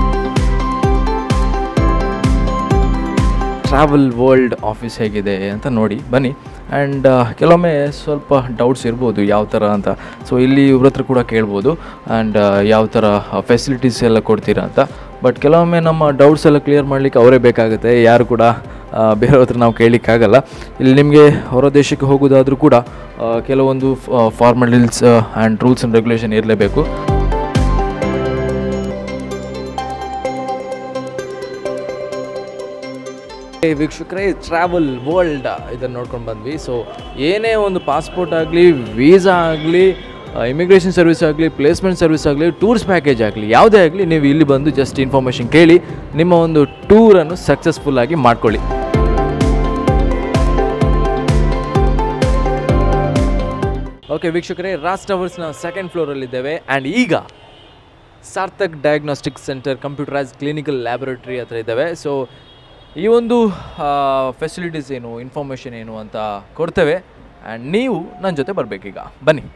ಟ್ರಾವೆಲ್ ವರ್ಲ್ಡ್ ಆಫೀಸ್ ಹೇಗಿದೆ ಅಂತ ನೋಡಿ ಬನ್ನಿ ಆ್ಯಂಡ್ ಕೆಲವೊಮ್ಮೆ ಸ್ವಲ್ಪ ಡೌಟ್ಸ್ ಇರ್ಬೋದು ಯಾವ ಥರ ಅಂತ ಸೊ ಇಲ್ಲಿ ಇವ್ರ ಹತ್ರ ಕೂಡ ಕೇಳ್ಬೋದು ಆ್ಯಂಡ್ ಯಾವ ಥರ ಫೆಸಿಲಿಟೀಸ್ ಎಲ್ಲ ಕೊಡ್ತೀರಾ ಅಂತ ಬಟ್ ಕೆಲವೊಮ್ಮೆ ನಮ್ಮ ಡೌಟ್ಸ್ ಎಲ್ಲ ಕ್ಲಿಯರ್ ಮಾಡಲಿಕ್ಕೆ ಅವರೇ ಬೇಕಾಗುತ್ತೆ ಯಾರು ಕೂಡ ಆ, ಬೇರೆಯವ್ರ ಹತ್ರ ನಾವು ಕೇಳಲಿಕ್ಕಾಗಲ್ಲ ಇಲ್ಲಿ ನಿಮಗೆ ಹೊರ ದೇಶಕ್ಕೆ ಹೋಗೋದಾದರೂ ಕೂಡ ಆ, ಕೆಲವೊಂದು formalities and rules and regulation ಇರಲೇಬೇಕು ಏ ವೀಕ್ಷಕರೇ ಟ್ರಾವೆಲ್ ವರ್ಲ್ಡ್ ಇದನ್ನು ನೋಡ್ಕೊಂಡು ಬಂದ್ವಿ ಸೊ ಏನೇ ಒಂದು ಪಾಸ್ಪೋರ್ಟ್ ಆಗಲಿ ವೀಸಾ ಆಗಲಿ ಇಮಿಗ್ರೇಷನ್ ಸರ್ವಿಸ್ ಆಗಲಿ ಪ್ಲೇಸ್ಮೆಂಟ್ ಸರ್ವಿಸ್ ಆಗಲಿ ಟೂರ್ಸ್ ಪ್ಯಾಕೇಜ್ ಆಗಲಿ ಯಾವುದೇ ಆಗಲಿ ನೀವು ಇಲ್ಲಿ ಬಂದು ಜಸ್ಟ್ ಇನ್ಫಾರ್ಮೇಷನ್ ಕೇಳಿ ನಿಮ್ಮ ಒಂದು ಟೂರನ್ನು ಸಕ್ಸಸ್ಫುಲ್ ಆಗಿ ಮಾಡ್ಕೊಳ್ಳಿ ಓಕೆ ವೀಕ್ಷಕರೇ ರಾಜ್ ಟವರ್ಸ್ನ ಸೆಕೆಂಡ್ ಫ್ಲೋರಲ್ಲಿದ್ದೇವೆ ಆ್ಯಂಡ್ ಈಗ Sarthak diagnostic centre computerise clinical laboratory ಹತ್ರ ಇದ್ದಾವೆ ಸೊ ಈ ಒಂದು ಫೆಸಿಲಿಟೀಸ್ ಏನು ಇನ್ಫಾರ್ಮೇಷನ್ ಏನು ಅಂತ ಕೊಡ್ತೇವೆ ಆ್ಯಂಡ್ ನೀವು ನನ್ನ ಜೊತೆ ಬರಬೇಕೀಗ ಬನ್ನಿ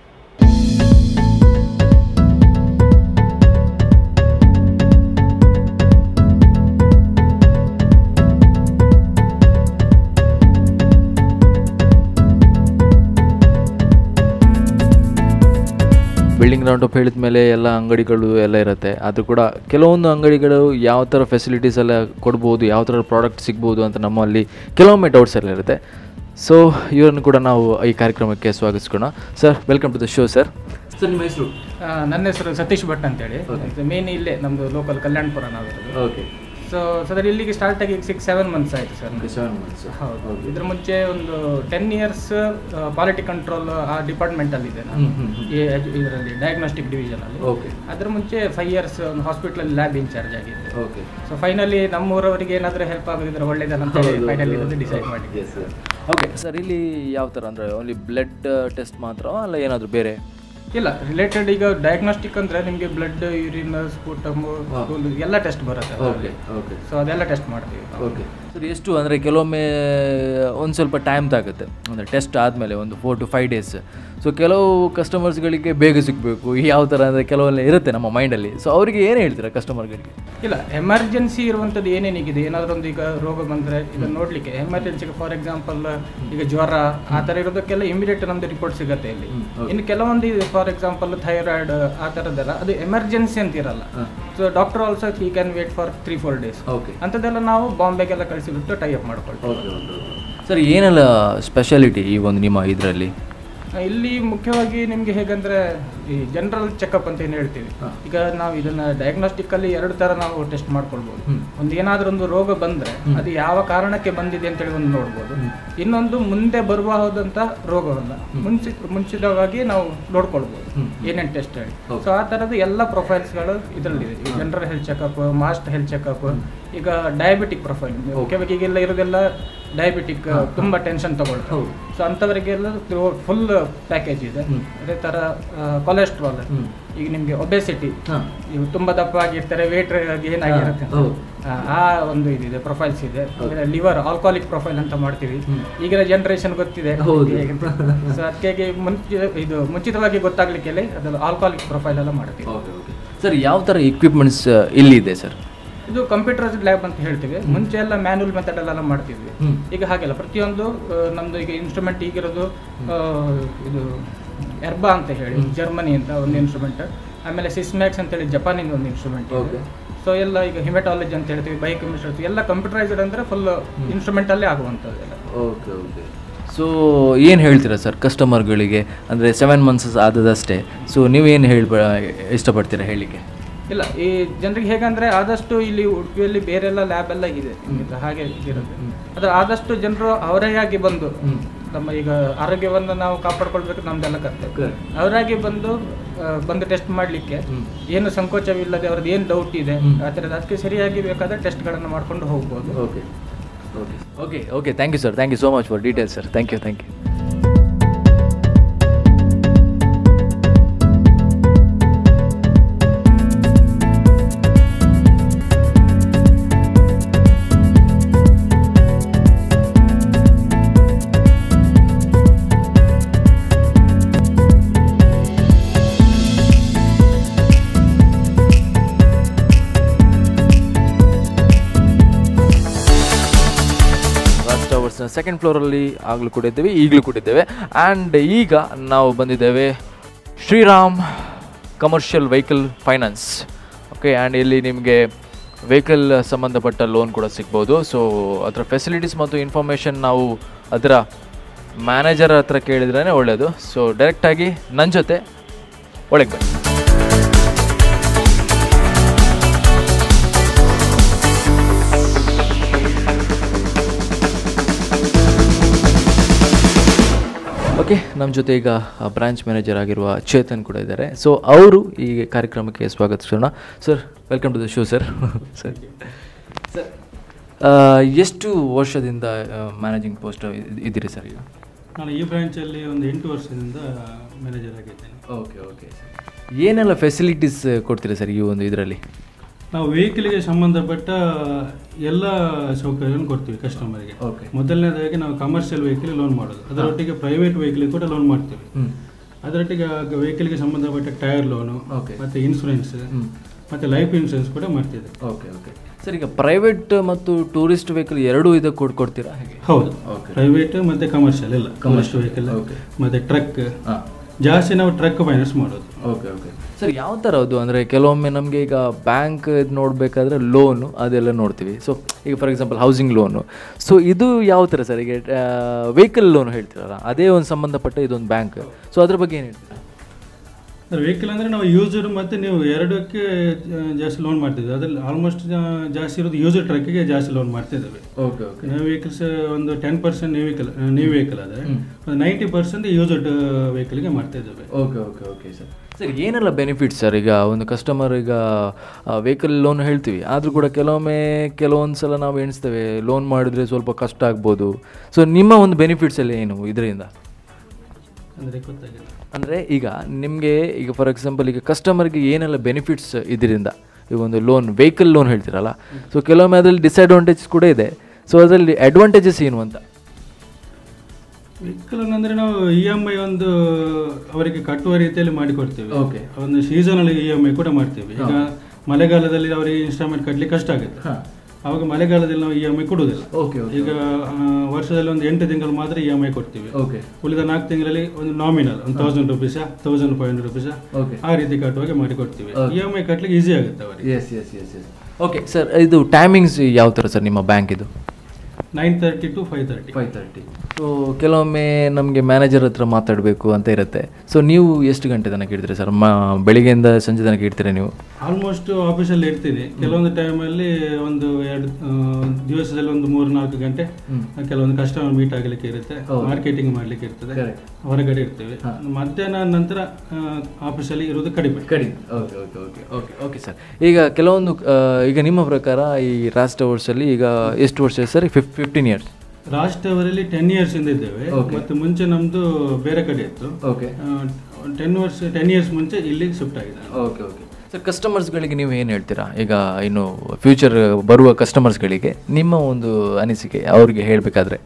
ಬಿಲ್ಡಿಂಗ್ ರೌಂಡ್ ಅಪ್ ಹೇಳಿದ ಮೇಲೆ ಎಲ್ಲ ಅಂಗಡಿಗಳು ಎಲ್ಲ ಇರುತ್ತೆ ಅದು ಕೂಡ ಕೆಲವೊಂದು ಅಂಗಡಿಗಳು ಯಾವ ಥರ ಫೆಸಿಲಿಟೀಸ್ ಎಲ್ಲ ಕೊಡ್ಬೋದು ಯಾವ ಥರ ಪ್ರಾಡಕ್ಟ್ ಸಿಗ್ಬೋದು ಅಂತ ನಮ್ಮಲ್ಲಿ ಕೆಲವೊಮ್ಮೆ ಡೌಟ್ಸ್ ಎಲ್ಲ ಇರುತ್ತೆ ಸೊ ಇವರನ್ನು ಕೂಡ ನಾವು ಈ ಕಾರ್ಯಕ್ರಮಕ್ಕೆ ಸ್ವಾಗತಿಸೋಣ sir welcome to the show sir sir ನಿಮ್ಮ ಹೆಸರು ಆ, ನನ್ನ ಹೆಸರು ಸತೀಶ್ ಭಟ್ ಅಂತೇಳಿ ಮೇನ್ ಇಲ್ಲೇ ನಮ್ಮದು ಲೋಕಲ್ ಕಲ್ಯಾಣಪುರ ನಾವಿರೋದು ಓಕೆ ಸೊ ಸದರ್ ಇಲ್ಲಿಗೆ ಸ್ಟಾರ್ಟ್ ಆಗಿ ಸಿಕ್ಸ್ ಸೆವೆನ್ ಮಂತ್ಸ್ ಆಯಿತು ಸರ್ ಸೆವೆನ್ ಮಂತ್ಸ್ ಹೌದು ಇದ್ರ ಮುಂಚೆ ಒಂದು ಟೆನ್ ಇಯರ್ಸ್ ಕ್ವಾಲಿಟಿ ಕಂಟ್ರೋಲ್ ಆ ಡಿಪಾರ್ಟ್ಮೆಂಟಲ್ಲಿ ಇದೆ ನಾನು ಹ್ಮ್, ಹ್ಮ್, ಹ್ಮ್. ಇದರಲ್ಲಿ ಡಯಾಗ್ನೋಸ್ಟಿಕ್ ಡಿವಿಷನಲ್ಲಿ Okay. ಅದ್ರ ಮುಂಚೆ ಫೈವ್ ಇಯರ್ಸ್ ಒಂದು ಹಾಸ್ಪಿಟಲ್ ಲ್ಯಾಬ್ ಇನ್ಚಾರ್ಜ್ ಆಗಿದ್ದೆ ಓಕೆ ಸೊ ಫೈನಲಿ ನಮ್ಮೂರವರಿಗೆ ಏನಾದರೂ ಹೆಲ್ಪ್ ಆಗಿದ್ರೆ ಒಳ್ಳೇದಲ್ಲ ಅಂತ ಹೇಳಿ ಫೈನಲಿ ಡಿಸೈಡ್ ಮಾಡಿದ್ದೆ ಓಕೆ ಸರ್ ಇಲ್ಲಿ ಯಾವ ಥರ ಅಂದರೆ ಓನ್ಲಿ ಬ್ಲಡ್ ಟೆಸ್ಟ್ ಮಾತ್ರ ಅಲ್ಲ ಏನಾದರೂ ಬೇರೆ ಇಲ್ಲ ರಿಲೇಟೆಡ್ ಈಗ ಡಯಾಗ್ನೋಸ್ಟಿಕ್ ಅಂದ್ರೆ ನಿಮಗೆ ಬ್ಲಡ್ ಯೂರಿನ್ ಸ್ಪೂಟಮ್ ಎಲ್ಲ ಟೆಸ್ಟ್ ಬರುತ್ತೆ ಓಕೆ ಓಕೆ ಸೊ ಅದೆಲ್ಲ ಟೆಸ್ಟ್ ಮಾಡ್ತೀವಿ ಓಕೆ ಸೊ ಸರ್ ಎಷ್ಟು ಅಂದರೆ ಕೆಲವೊಮ್ಮೆ ಒಂದು ಸ್ವಲ್ಪ ಟೈಮ್ ತಾಗುತ್ತೆ ಅಂದರೆ ಟೆಸ್ಟ್ ಆದಮೇಲೆ ಒಂದು four to five days so ಕೆಲವು ಕಸ್ಟಮರ್ಸ್ಗಳಿಗೆ ಬೇಗ ಸಿಗಬೇಕು ಯಾವ ಥರ ಅಂದರೆ ಕೆಲವೆಲ್ಲ ಇರುತ್ತೆ ನಮ್ಮ ಮೈಂಡಲ್ಲಿ ಸೊ ಅವರಿಗೆ ಏನು ಹೇಳ್ತೀರಾ ಕಸ್ಟಮರ್ಗಳಿಗೆ ಇಲ್ಲ ಎಮರ್ಜೆನ್ಸಿ ಇರುವಂಥದ್ದು ಏನೇನಿಗಿದೆ ಏನಾದರೂ ಒಂದು ಈಗ ರೋಗ ಬಂದರೆ ಇದನ್ನು ನೋಡಲಿಕ್ಕೆ ಎಮರ್ಜೆನ್ಸಿಗೆ ಫಾರ್ ಎಕ್ಸಾಂಪಲ್ ಈಗ ಜ್ವರ ಆ ಥರ ಇರೋದಕ್ಕೆಲ್ಲ ಇಮಿಡಿಯೇಟ್ ನಮ್ಮದು ರಿಪೋರ್ಟ್ ಸಿಗುತ್ತೆ ಇಲ್ಲಿ ಇನ್ನು ಕೆಲವೊಂದು ಫಾರ್ ಎಕ್ಸಾಂಪಲ್ ಥೈರಾಯ್ಡ್ ಆ ಥರದ್ದೆಲ್ಲ ಅದು ಎಮರ್ಜೆನ್ಸಿ ಅಂತ ಇರಲ್ಲ so doctor also he can wait for three four days Okay. ಅಂಥದ್ದೆಲ್ಲ ನಾವು ಬಾಂಬೆಗೆಲ್ಲ ಕಳಿಸಿಬಿಟ್ಟು ಟೈ ಅಪ್ ಮಾಡ್ಕೊಳ್ತೀವಿ ಸರ್ ಏನೆಲ್ಲ ಸ್ಪೆಷಾಲಿಟಿ ಈ ಒಂದು ನಿಮ್ಮ ಇದರಲ್ಲಿ ಇಲ್ಲಿ ಮುಖ್ಯವಾಗಿ ನಿಮಗೆ ಹೇಗಂದ್ರೆ ಈ ಜನರಲ್ ಚೆಕಪ್ ಅಂತ ಏನು ಹೇಳ್ತೀವಿ ಈಗ ನಾವು ಇದನ್ನ ಡಯಾಗ್ನೋಸ್ಟಿಕ್ ಅಲ್ಲಿ ಎರಡು ತರ ನಾವು ಟೆಸ್ಟ್ ಮಾಡ್ಕೊಳ್ಬಹುದು ಒಂದು ಏನಾದ್ರೂ ಒಂದು ರೋಗ ಬಂದ್ರೆ ಅದು ಯಾವ ಕಾರಣಕ್ಕೆ ಬಂದಿದೆ ಅಂತೇಳಿ ಒಂದು ನೋಡ್ಬೋದು ಇನ್ನೊಂದು ಮುಂದೆ ಬರಬಹುದಂತ ರೋಗವಲ್ಲ ಮುಂಚೆ ಮುಂಚಿತವಾಗಿ ನಾವು ನೋಡ್ಕೊಳ್ಬಹುದು ಏನೇನು ಟೆಸ್ಟ್ ಹೇಳಿ ಸೊ ಆ ತರದ ಎಲ್ಲ ಪ್ರೊಫೈಲ್ಸ್ಗಳು ಇದರಲ್ಲಿದೆ general health checkup master health checkup ಈಗ ಡಯಾಬಿಟಿಕ್ ಪ್ರೊಫೈಲ್ ಮುಖ್ಯವಾಗಿ ಈಗೆಲ್ಲ ಇರೋದೆಲ್ಲ ಡಯಾಬಿಟಿಕ್ ತುಂಬಾ ಟೆನ್ಷನ್ ತಗೊಳ್ತಾರೆ ಸೊ ಅಂಥವರಿಗೆಲ್ಲ ಫುಲ್ ಪ್ಯಾಕೇಜ್ ಇದೆ ಅದೇ ತರ ಕೊಲೆಸ್ಟ್ರಾಲ್ ಈಗ ನಿಮ್ಗೆ ಒಬೆಸಿಟಿ ಇವು ತುಂಬಾ ದಪ್ಪ ಆಗಿರ್ತಾರೆ ವೇಟ್ ಗೇನ್ ಆಗಿರುತ್ತೆ ಆ, ಆ ಒಂದು ಇದಿದೆ ಪ್ರೊಫೈಲ್ಸ್ ಇದೆ ಲಿವರ್ ಆಲ್ಕೋಹಾಲಿಕ್ ಪ್ರೊಫೈಲ್ ಅಂತ ಮಾಡ್ತೀವಿ ಈಗಿನ ಜನರೇಷನ್ ಗೊತ್ತಿದೆ ಸೊ ಅದಕ್ಕೆ ಮುಂಚೆ ಇದು ಮುಂಚಿತವಾಗಿ ಗೊತ್ತಾಗ್ಲಿಕ್ಕೆ ಅದೆಲ್ಲ ಆಲ್ಕೋಹಾಲಿಕ್ ಪ್ರೊಫೈಲ್ ಎಲ್ಲ ಮಾಡ್ತೀವಿ ಸರ್ ಯಾವ ಥರ ಇಕ್ವಿಪ್ಮೆಂಟ್ಸ್ ಇಲ್ಲಿದೆ ಸರ್ ಇದು ಕಂಪ್ಯೂಟರ್ ಲ್ಯಾಬ್ ಅಂತ ಹೇಳ್ತೀವಿ ಮುಂಚೆ ಎಲ್ಲ ಮ್ಯಾನುವಲ್ ಮೆಥಡ್ ಎಲ್ಲ ಮಾಡ್ತಿದ್ವಿ ಈಗ ಹಾಗೆಲ್ಲ ಪ್ರತಿಯೊಂದು ಆ, ನಮ್ದು ಈಗ ಇನ್ಸ್ಟ್ರೂಮೆಂಟ್ ಈಗಿರೋದು ಆ, ಇದು ಎರ್ಬಾ ಅಂತ ಹೇಳಿ ಜರ್ಮನಿ ಅಂತ ಒಂದು ಇನ್ಸ್ಟ್ರೂಮೆಂಟ್ ಆಮೇಲೆ ಸಿಸ್ಮ್ಯಾಕ್ಸ್ ಅಂತೇಳಿ ಜಪಾನಿಂದ ಒಂದು ಇನ್ಸ್ಟ್ರೂಮೆಂಟ್ ಸೊ ಎಲ್ಲ ಈಗ ಹಿಮೆಟಾಲಜಿ ಅಂತ ಹೇಳ್ತೀವಿ ಬಯೋಕೆಮಿಸ್ಟ್ರಿ ಎಲ್ಲ ಕಂಪ್ಯೂಟರೈಸ್ಡ್ ಅಂದ್ರೆ ಫುಲ್ ಇನ್ಸ್ಟ್ರೂಮೆಂಟ್ ಅಲ್ಲೇ ಆಗುವಂಥದ್ದು ಎಲ್ಲ ಓಕೆ ಓಕೆ ಸೊ ಏನು ಹೇಳ್ತೀರಾ ಸರ್ ಕಸ್ಟಮರ್ಗಳಿಗೆ ಅಂದರೆ ಸೆವೆನ್ ಮಂತ್ಸ್ ಆದದಷ್ಟೇ ಸೊ ನೀವೇನು ಹೇಳಿ ಇಷ್ಟಪಡ್ತೀರಾ ಹೇಳಲಿಕ್ಕೆ ಇಲ್ಲ ಈ ಜನರಿಗೆ ಹೇಗಂದ್ರೆ ಆದಷ್ಟು ಇಲ್ಲಿ ಉಡುಪಿಯಲ್ಲಿ ಬೇರೆಲ್ಲ ಲ್ಯಾಬ್ ಎಲ್ಲ ಇದೆ ಇಲ್ಲ ಹಾಗೆ ಇರುತ್ತೆ ಆದ್ರೆ ಆದಷ್ಟು ಜನರು ಅವರೇ ಆಗಿ ಬಂದು ನಮ್ಮ ಈಗ ಆರೋಗ್ಯವನ್ನು ನಾವು ಕಾಪಾಡ್ಕೊಳ್ಬೇಕು ನಮ್ದೆಲ್ಲ ಕರ್ತವ್ಯ ಅವರಾಗಿ ಬಂದು ಆ, ಬಂದು ಟೆಸ್ಟ್ ಮಾಡಲಿಕ್ಕೆ ಏನು ಸಂಕೋಚವಿಲ್ಲದೆ ಅವ್ರದ್ದು ಏನು ಡೌಟ್ ಇದೆ ಆ ಥರದ್ದು ಅದಕ್ಕೆ ಸರಿಯಾಗಿ ಬೇಕಾದ ಟೆಸ್ಟ್ಗಳನ್ನು ಮಾಡ್ಕೊಂಡು ಹೋಗ್ಬೋದು okay okay okay okay thank you sir thank you so much for details sir thank you thank you Raj ಟವರ್ಸ್ನ ಸೆಕೆಂಡ್ ಫ್ಲೋರಲ್ಲಿ ಆಗಲೂ ಕೂಡ ಇದ್ದೇವೆ ಈಗಲೂ ಕೂಡ ಇದ್ದೇವೆ ಆ್ಯಂಡ್ ಈಗ ನಾವು ಬಂದಿದ್ದೇವೆ Shriram commercial vehicle finance okay and ಇಲ್ಲಿ ನಿಮಗೆ ವೆಹಿಕಲ್ ಸಂಬಂಧಪಟ್ಟ ಲೋನ್ ಕೂಡ ಸಿಗ್ಬೋದು ಸೊ ಅದರ ಫೆಸಿಲಿಟೀಸ್ ಮತ್ತು ಇನ್ಫಾರ್ಮೇಷನ್ ನಾವು ಅದರ ಮ್ಯಾನೇಜರ್ ಹತ್ರ ಕೇಳಿದ್ರೇ ಒಳ್ಳೆಯದು ಸೊ ಡೈರೆಕ್ಟಾಗಿ ನನ್ನ ಜೊತೆ ಒಳಗೆ ಬನ್ನಿ ಓಕೆ ನಮ್ಮ ಜೊತೆ ಈಗ ಬ್ರಾಂಚ್ ಮ್ಯಾನೇಜರ್ ಆಗಿರುವ ಚೇತನ್ ಕೂಡ ಇದ್ದಾರೆ ಸೊ ಅವರು ಈ ಕಾರ್ಯಕ್ರಮಕ್ಕೆ ಸ್ವಾಗತಿಸೋಣ sir welcome to the show sir sir sir ಎಷ್ಟು ವರ್ಷದಿಂದ ಮ್ಯಾನೇಜಿಂಗ್ ಪೋಸ್ಟ್ ಇದ್ದೀರಿ ಸರ್ ಈಗ ನಾನು ಈ ಬ್ರಾಂಚಲ್ಲಿ ಒಂದು ಎಂಟು ವರ್ಷದಿಂದ ಮ್ಯಾನೇಜರ್ ಆಗಿದ್ದೇನೆ ಓಕೆ ಓಕೆ ಏನೆಲ್ಲ ಫೆಸಿಲಿಟೀಸ್ ಕೊಡ್ತೀರಾ ಸರ್ ಈ ಒಂದು ಇದರಲ್ಲಿ ನಾವು ವೆಹಿಕಲ್ಗೆ ಸಂಬಂಧಪಟ್ಟ ಎಲ್ಲ ಸೌಕರ್ಯವನ್ನು ಕೊಡ್ತೀವಿ ಕಸ್ಟಮರ್ಗೆ Okay. ಮೊದಲನೇದಾಗಿ ನಾವು ಕಮರ್ಷಿಯಲ್ ವೆಹಿಕಲ್ ಲೋನ್ ಮಾಡೋದು ಅದರೊಟ್ಟಿಗೆ ಪ್ರೈವೇಟ್ ವೆಹಿಕಲ್ ಕೂಡ ಲೋನ್ ಮಾಡ್ತೀವಿ ಅದರೊಟ್ಟಿಗೆ ವೆಹಿಕಲ್ಗೆ ಸಂಬಂಧಪಟ್ಟ ಟೈರ್ ಲೋನು Okay. ಮತ್ತೆ ಇನ್ಸೂರೆನ್ಸ್ ಮತ್ತೆ ಲೈಫ್ ಇನ್ಸೂರೆನ್ಸ್ ಕೂಡ ಮಾಡ್ತಿದೆ ಓಕೆ ಓಕೆ ಸರ್ ಈಗ ಪ್ರೈವೇಟ್ ಮತ್ತು ಟೂರಿಸ್ಟ್ ವೆಹಿಕಲ್ ಎರಡೂ ಇದಕ್ಕೆ ಕೊಡ್ ಕೊಡ್ತೀರಾ ಹೇಗೆ ಹೌದು Okay. ಪ್ರೈವೇಟ್ ಮತ್ತೆ ಕಮರ್ಷಿಯಲ್ ಎಲ್ಲ ಕಮರ್ಷಿಯಲ್ ವೆಹಿಕಲ್ ಮತ್ತೆ ಟ್ರಕ್ ಜಾಸ್ತಿ ನಾವು ಟ್ರಕ್ ಫೈನಾನ್ಸ್ ಮಾಡೋದು ಓಕೆ ಓಕೆ ಸರ್ ಯಾವ ಥರ ಅದು ಅಂದರೆ ಕೆಲವೊಮ್ಮೆ ನಮಗೆ ಈಗ ಬ್ಯಾಂಕ್ ಇದು ನೋಡಬೇಕಾದ್ರೆ ಲೋನು ಅದೆಲ್ಲ ನೋಡ್ತೀವಿ ಸೊ ಈಗ for example housing loan so ಇದು ಯಾವ ಥರ ಸರ್ ಈಗ ವೆಹಿಕಲ್ ಲೋನ್ ಹೇಳ್ತೀರಲ್ಲ ಅದೇ ಒಂದು ಸಂಬಂಧಪಟ್ಟ ಇದೊಂದು ಬ್ಯಾಂಕ್ ಸೊ ಅದ್ರ ಬಗ್ಗೆ ಏನು ಹೇಳ್ತೀರಾ ವೆಹಿಕಲ್ ಅಂದ್ರೆ ನಾವು ಯೂಸರ್ ಮತ್ತೆ ನೀವು ಎರಡಕ್ಕೆ ಆ, ಜಾಸ್ತಿ ಲೋನ್ ಮಾಡ್ತಿದ್ವಿ ಅದ್ರಲ್ಲಿ ಆಲ್ಮೋಸ್ಟ್ ಜಾಸ್ತಿ ಇರೋದು ಯೂಸರ್ ಟ್ರಕ್ಗೆ ಜಾಸ್ತಿ ಲೋನ್ ಮಾಡ್ತಿದ್ದೇವೆ ಓಕೆ ಓಕೆ ನ್ಯೂ ವೆಹಿಕಲ್ಸ್ ಒಂದು ten percent new vehicle new vehicle ಆದರೆ ಒಂದು ನೈಂಟಿ ಪರ್ಸೆಂಟ್ ಯೂಸರ್ಡ್ ವೆಹಿಕಲ್ಗೆ ಮಾಡ್ತಾ ಇದ್ದೇವೆ okay okay okay sir sir ಏನೆಲ್ಲ ಬೆನಿಫಿಟ್ಸ್ ಸರ್ ಈಗ ಒಂದು ಕಸ್ಟಮರ್ ಈಗ ವೆಹಿಕಲ್ ಲೋನ್ ಹೇಳ್ತೀವಿ ಆದರೂ ಕೂಡ ಕೆಲವೊಮ್ಮೆ ಕೆಲವೊಂದು ಸಲ ನಾವು ಎಣಿಸ್ತೇವೆ ಲೋನ್ ಮಾಡಿದ್ರೆ ಸ್ವಲ್ಪ ಕಷ್ಟ ಆಗ್ಬೋದು ಸೊ ನಿಮ್ಮ ಒಂದು ಬೆನಿಫಿಟ್ಸ್ ಎಲ್ಲ ಏನು ಇದರಿಂದ ಅಂದರೆ ಗೊತ್ತಾಗಿಲ್ಲ ಅಂದರೆ ಈಗ ನಿಮಗೆ ಈಗ ಫಾರ್ ಎಕ್ಸಾಂಪಲ್ ಈಗ ಕಸ್ಟಮರ್ಗೆ ಏನೆಲ್ಲ ಬೆನಿಫಿಟ್ಸ್ ಇದರಿಂದ ಈ ಒಂದು ಲೋನ್ ವೆಹಿಕಲ್ ಲೋನ್ ಹೇಳ್ತೀರಲ್ಲ ಸೊ ಕೆಲವೊಮ್ಮೆ ಅದರಲ್ಲಿ ಡಿಸ್ಅಡ್ವಾಂಟೇಜ್ ಕೂಡ ಇದೆ ಸೊ ಅದರಲ್ಲಿ ಅಡ್ವಾಂಟೇಜಸ್ ಏನು ಅಂತ ವೆಹಿಕಲ್ ಅಂದರೆ ನಾವು ಇ ಎಮ್ ಐ ಒಂದು ಅವರಿಗೆ ಕಟ್ಟುವ ರೀತಿಯಲ್ಲಿ ಮಾಡಿಕೊಡ್ತೇವೆ Okay. ಒಂದು ಸೀಸನಲ್ ಇ ಎಮ್ ಐ ಕೂಡ ಮಾಡ್ತೇವೆ ಈಗ ಹಾ. ಮಳೆಗಾಲದಲ್ಲಿ ಅವರಿಗೆ ಇನ್ಸ್ಟಾಲ್ಮೆಂಟ್ ಕಟ್ಟಲಿಕ್ಕೆ ಕಷ್ಟ ಆಗುತ್ತೆ ಹಾ. ಅವಾಗ ಮಳೆಗಾಲದಲ್ಲಿ ನಾವು ಇ ಎಮ್ ಐ ಕೊಡುವುದಿಲ್ಲ Okay, okay, ಈಗ ಆ, ವರ್ಷದಲ್ಲಿ ಒಂದು ಎಂಟು ತಿಂಗಳು ಮಾತ್ರ ಇ ಎಮ್ ಐ ಕೊಡ್ತೀವಿ Okay. ಉಳಿದ ನಾಲ್ಕು ತಿಂಗಳಲ್ಲಿ ಒಂದು ನಾಮಿನಲ್ ಒಂದು thousand rupees thousand five hundred rupees Okay. ಆ ರೀತಿ ಕಟ್ಟುವಾಗೆ ಮಾಡಿಕೊಡ್ತೀವಿ Okay. ಇ ಎಮ್ ಐ ಕಟ್ಟಲಿಕ್ಕೆ ಈಸಿ ಆಗುತ್ತೆ ಅವರಿಗೆ yes yes yes yes okay sir ಇದು ಟೈಮಿಂಗ್ಸ್ ಯಾವ ಥರ ಸರ್ ನಿಮ್ಮ ಬ್ಯಾಂಕ್ ಇದು nine thirty to five thirty five thirty so ಕೆಲವೊಮ್ಮೆ ನಮಗೆ ಮ್ಯಾನೇಜರ್ ಹತ್ರ ಮಾತಾಡಬೇಕು ಅಂತ ಇರುತ್ತೆ ಸೊ ನೀವು ಎಷ್ಟು ಗಂಟೆ ತನಕ ಇಡ್ತೀರಿ ಸರ್ ಮ ಬೆಳಿಗ್ಗೆಯಿಂದ ಸಂಜೆ ತನಕ ಇಡ್ತೀರಾ ನೀವು ಆಲ್ಮೋಸ್ಟ್ ಆಫೀಸಲ್ಲಿ ಇರ್ತೀನಿ ಕೆಲವೊಂದು ಟೈಮಲ್ಲಿ ಒಂದು ಎರಡು ಆ, ದಿವಸದಲ್ಲಿ ಒಂದು ಮೂರು ನಾಲ್ಕು ಗಂಟೆ ಕೆಲವೊಂದು ಕಸ್ಟಮರ್ ಮೀಟ್ ಆಗಲಿಕ್ಕೆ ಇರುತ್ತೆ ಹೌದು. ಮಾರ್ಕೆಟಿಂಗ್ ಮಾಡಲಿಕ್ಕೆ ಇರ್ತದೆ Correct. ಹೊರಗಡೆ ಇರ್ತೇವೆ ಮಧ್ಯಾಹ್ನ ನಂತರ ಆಫೀಸಲ್ಲಿ ಇರೋದು ಕಡಿಮೆ ಕಡಿಮೆ okay okay okay okay okay sir ಈಗ ಕೆಲವೊಂದು ಆ, ಈಗ ನಿಮ್ಮ ಪ್ರಕಾರ ಈ ರಾಸ್ಟ್ ಅವರ್ಸಲ್ಲಿ ಈಗ ಎಷ್ಟು ವರ್ಷ ಸರ್ ಫಿಫ್ ಫಿಫ್ಟೀನ್ ಇಯರ್ಸ್ ಲಾಸ್ಟ್ ಅವರಲ್ಲಿ ಟೆನ್ ಇಯರ್ಸ್ ಇಂದ ಇದ್ದೇವೆ Okay. ಮತ್ತು ಮುಂಚೆ ನಮ್ದು ಬೇರೆ ಕಡೆ ಇತ್ತು Okay. ಟೆನ್ ವರ್ಷ ಟೆನ್ ಇಯರ್ಸ್ ಮುಂಚೆ ಇಲ್ಲಿಗೆ ಶಿಫ್ಟ್ ಆಗಿದೆ ಓಕೆ ಓಕೆ ಸರ್ ಕಸ್ಟಮರ್ಸ್ಗಳಿಗೆ ನೀವು ಏನು ಹೇಳ್ತೀರಾ ಈಗ ಇನ್ನು ಫ್ಯೂಚರ್ ಬರುವ ಕಸ್ಟಮರ್ಸ್ಗಳಿಗೆ ನಿಮ್ಮ ಒಂದು ಅನಿಸಿಕೆ ಅವ್ರಿಗೆ ಹೇಳಬೇಕಾದ್ರೆ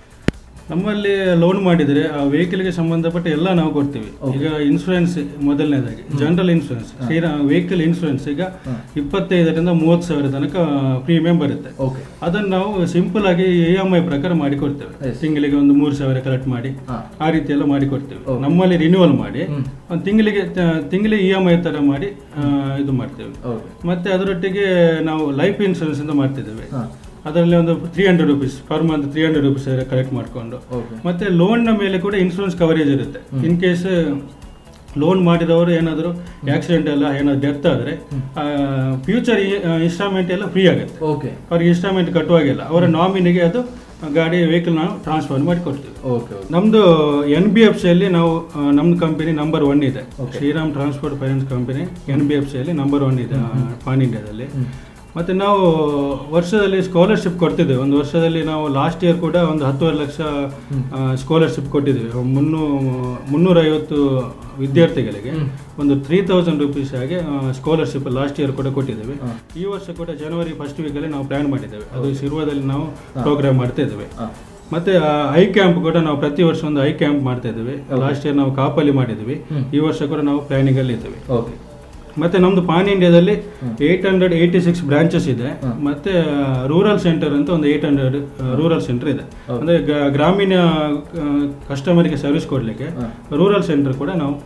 ನಮ್ಮಲ್ಲಿ ಲೋನ್ ಮಾಡಿದ್ರೆ ಆ ವೆಹಿಕಲ್ಗೆ ಸಂಬಂಧಪಟ್ಟ ಎಲ್ಲ ನಾವು ಕೊಡ್ತೀವಿ ಈಗ ಇನ್ಶೂರೆನ್ಸ್ ಮೊದಲನೇದಾಗಿ ಜನರಲ್ ಇನ್ಶೂರೆನ್ಸ್ ಶ್ರೀರಾ ವೆಹಿಕಲ್ ಇನ್ಶೂರೆನ್ಸ್ ಈಗ ಇಪ್ಪತ್ತೈದರಿಂದ ಮೂವತ್ತು ಸಾವಿರ ತನಕ ಪ್ರೀಮಿಯಂ ಬರುತ್ತೆ ಓಕೆ ಅದನ್ನು ನಾವು ಸಿಂಪಲ್ ಆಗಿ ಇ ಎಮ್ ಐ ಪ್ರಕಾರ ಮಾಡಿ ಕೊಡ್ತೇವೆ ತಿಂಗಳಿಗೆ ಒಂದು ಮೂರು ಸಾವಿರ ಕಲೆಕ್ಟ್ ಮಾಡಿ ಆ ರೀತಿ ಎಲ್ಲ ಮಾಡಿ ಕೊಡ್ತೇವೆ ನಮ್ಮಲ್ಲಿ ರಿನ್ಯೂವಲ್ ಮಾಡಿ ಒಂದು ತಿಂಗಳಿಗೆ ತ- ತಿಂಗಳಿಗೆ ಇ ಎಮ್ ಐ ತರ ಮಾಡಿ ಆ, ಇದು ಮಾಡ್ತೇವೆ ಮತ್ತೆ ಅದರೊಟ್ಟಿಗೆ ನಾವು ಲೈಫ್ ಇನ್ಶೂರೆನ್ಸ್ ಅಂತ ಮಾಡ್ತಿದ್ದೇವೆ ಅದರಲ್ಲಿ ಒಂದು three hundred rupees per month three hundred rupees collect ಮಾಡಿಕೊಂಡು ಮತ್ತೆ ಲೋನ್ನ ಮೇಲೆ ಕೂಡ ಇನ್ಶೂರೆನ್ಸ್ ಕವರೇಜ್ ಇರುತ್ತೆ ಇನ್ ಕೇಸ್ ಲೋನ್ ಮಾಡಿದವರು ಏನಾದರೂ ಆಕ್ಸಿಡೆಂಟ್ ಎಲ್ಲ ಏನಾದ್ರು ಡೆತ್ ಆದರೆ ಫ್ಯೂಚರ್ ಇನ್ಸ್ಟಾಲ್ಮೆಂಟ್ ಎಲ್ಲ ಫ್ರೀ ಆಗುತ್ತೆ ಓಕೆ ಅವ್ರಿಗೆ ಇನ್ಸ್ಟಾಲ್ಮೆಂಟ್ ಕಟ್ಟುವಾಗಿಲ್ಲ ಅವರ ನಾಮಿನಿಗೆ ಅದು ಗಾಡಿ ವೆಹಿಕಲ್ ನಾವು ಟ್ರಾನ್ಸ್ಫರ್ ಮಾಡಿ ಕೊಡ್ತೀವಿ ಓಕೆ ನಮ್ದು ಎನ್ ಬಿ ಎಫ್ ಸಿಯಲ್ಲಿ ನಾವು ಆ, ನಮ್ದು ಕಂಪನಿ ನಂಬರ್ ಒನ್ ಇದೆ Shriram transport finance company N B F ಸಿಯಲ್ಲಿ ನಂಬರ್ ಒನ್ ಇದೆ ಆ, ಪಾನ್ ಇಂಡಿಯಾದಲ್ಲಿ ಮತ್ತೆ ನಾವು ವರ್ಷದಲ್ಲಿ ಸ್ಕಾಲರ್ಶಿಪ್ ಕೊಡ್ತಿದ್ದೇವೆ ಒಂದು ವರ್ಷದಲ್ಲಿ ನಾವು ಲಾಸ್ಟ್ ಇಯರ್ ಕೂಡ ಒಂದು ಹತ್ತುವರೆ ಲಕ್ಷ ಸ್ಕಾಲರ್ಶಿಪ್ ಕೊಟ್ಟಿದ್ದೇವೆ ಮುನ್ನೂ ಮುನ್ನೂರೈವತ್ತು ವಿದ್ಯಾರ್ಥಿಗಳಿಗೆ ಒಂದು ತ್ರೀ ತೌಸಂಡ್ ರುಪೀಸ್ ಆಗಿ ಸ್ಕಾಲರ್ಶಿಪ್ ಲಾಸ್ಟ್ ಇಯರ್ ಕೂಡ ಕೊಟ್ಟಿದ್ದೇವೆ ಈ ವರ್ಷ ಕೂಡ ಜನವರಿ ಫಸ್ಟ್ ವೀಕಲ್ಲಿ ನಾವು ಪ್ಲಾನ್ ಮಾಡಿದ್ದೇವೆ ಅದು ಶಿರ್ವದಲ್ಲಿ ನಾವು ಪ್ರೋಗ್ರಾಮ್ ಮಾಡ್ತಾ ಇದ್ದೇವೆ ಮತ್ತೆ ಆ, ಐ ಕ್ಯಾಂಪ್ ಕೂಡ ನಾವು ಪ್ರತಿ ವರ್ಷ ಒಂದು ಐ ಕ್ಯಾಂಪ್ ಮಾಡ್ತಾ ಇದ್ದೇವೆ ಲಾಸ್ಟ್ ಇಯರ್ ನಾವು ಕಾಪಲ್ಲಿ ಮಾಡಿದ್ವಿ ಈ ವರ್ಷ ಕೂಡ ನಾವು ಪ್ಲಾನಿಂಗ್ ಅಲ್ಲಿ ಇದ್ದೇವೆ ಓಕೆ ಮತ್ತೆ ನಮ್ದು ಪಾನ್ ಇಂಡಿಯಾದಲ್ಲಿ eight hundred eighty six branches ಇದೆ ಮತ್ತೆ ರೂರಲ್ ಸೆಂಟರ್ ಅಂತ ಒಂದು ಏಟ್ ಹಂಡ್ರೆಡ್ ರೂರಲ್ ಸೆಂಟರ್ ಇದೆ ಅಂದ್ರೆ ಗ- ಗ್ರಾಮೀಣ ಕಸ್ಟಮರ್ಗೆ ಸರ್ವಿಸ್ ಕೊಡ್ಲಿಕ್ಕೆ ರೂರಲ್ ಸೆಂಟರ್ ಕೂಡ ನಾವು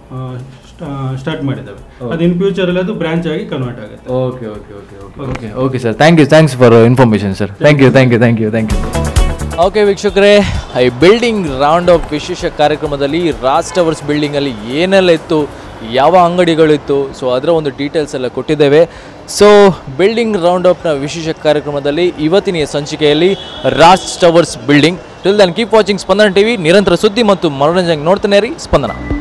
ಸ್ಟಾರ್ಟ್ ಮಾಡಿದ್ದೇವೆ ಅದು ಇನ್ ಫ್ಯೂಚರ್ ಅಲ್ಲಿ ಅದು ಬ್ರಾಂಚ್ ಆಗಿ ಕನ್ವರ್ಟ್ ಆಗುತ್ತೆ okay okay okay okay okay okay sir thank you thanks for information sir thank you thank you thank you thank you okay ವೀಕ್ಷಕರೇ ಈ ಬಿಲ್ಡಿಂಗ್ ರೌಂಡ್ ಆಫ್ ವಿಶೇಷ ಕಾರ್ಯಕ್ರಮದಲ್ಲಿ ರಾಜ್ ಟವರ್ಸ್ ಬಿಲ್ಡಿಂಗಲ್ಲಿ ಏನೆಲ್ಲ ಇತ್ತು ಯಾವ ಅಂಗಡಿಗಳಿತ್ತು ಸೊ ಅದರ ಒಂದು ಡೀಟೇಲ್ಸ್ ಎಲ್ಲ ಕೊಟ್ಟಿದ್ದೇವೆ ಸೊ ಬಿಲ್ಡಿಂಗ್ ರೌಂಡ್ ಅಪ್ನ ವಿಶೇಷ ಕಾರ್ಯಕ್ರಮದಲ್ಲಿ ಇವತ್ತಿನ ಈ ಸಂಚಿಕೆಯಲ್ಲಿ Raj towers building till then keep watching Spandana TV ನಿರಂತರ ಸುದ್ದಿ ಮತ್ತು ಮನೋರಂಜನೆ ನೋಡ್ತಾನೆ ರೀ ಸ್ಪಂದನ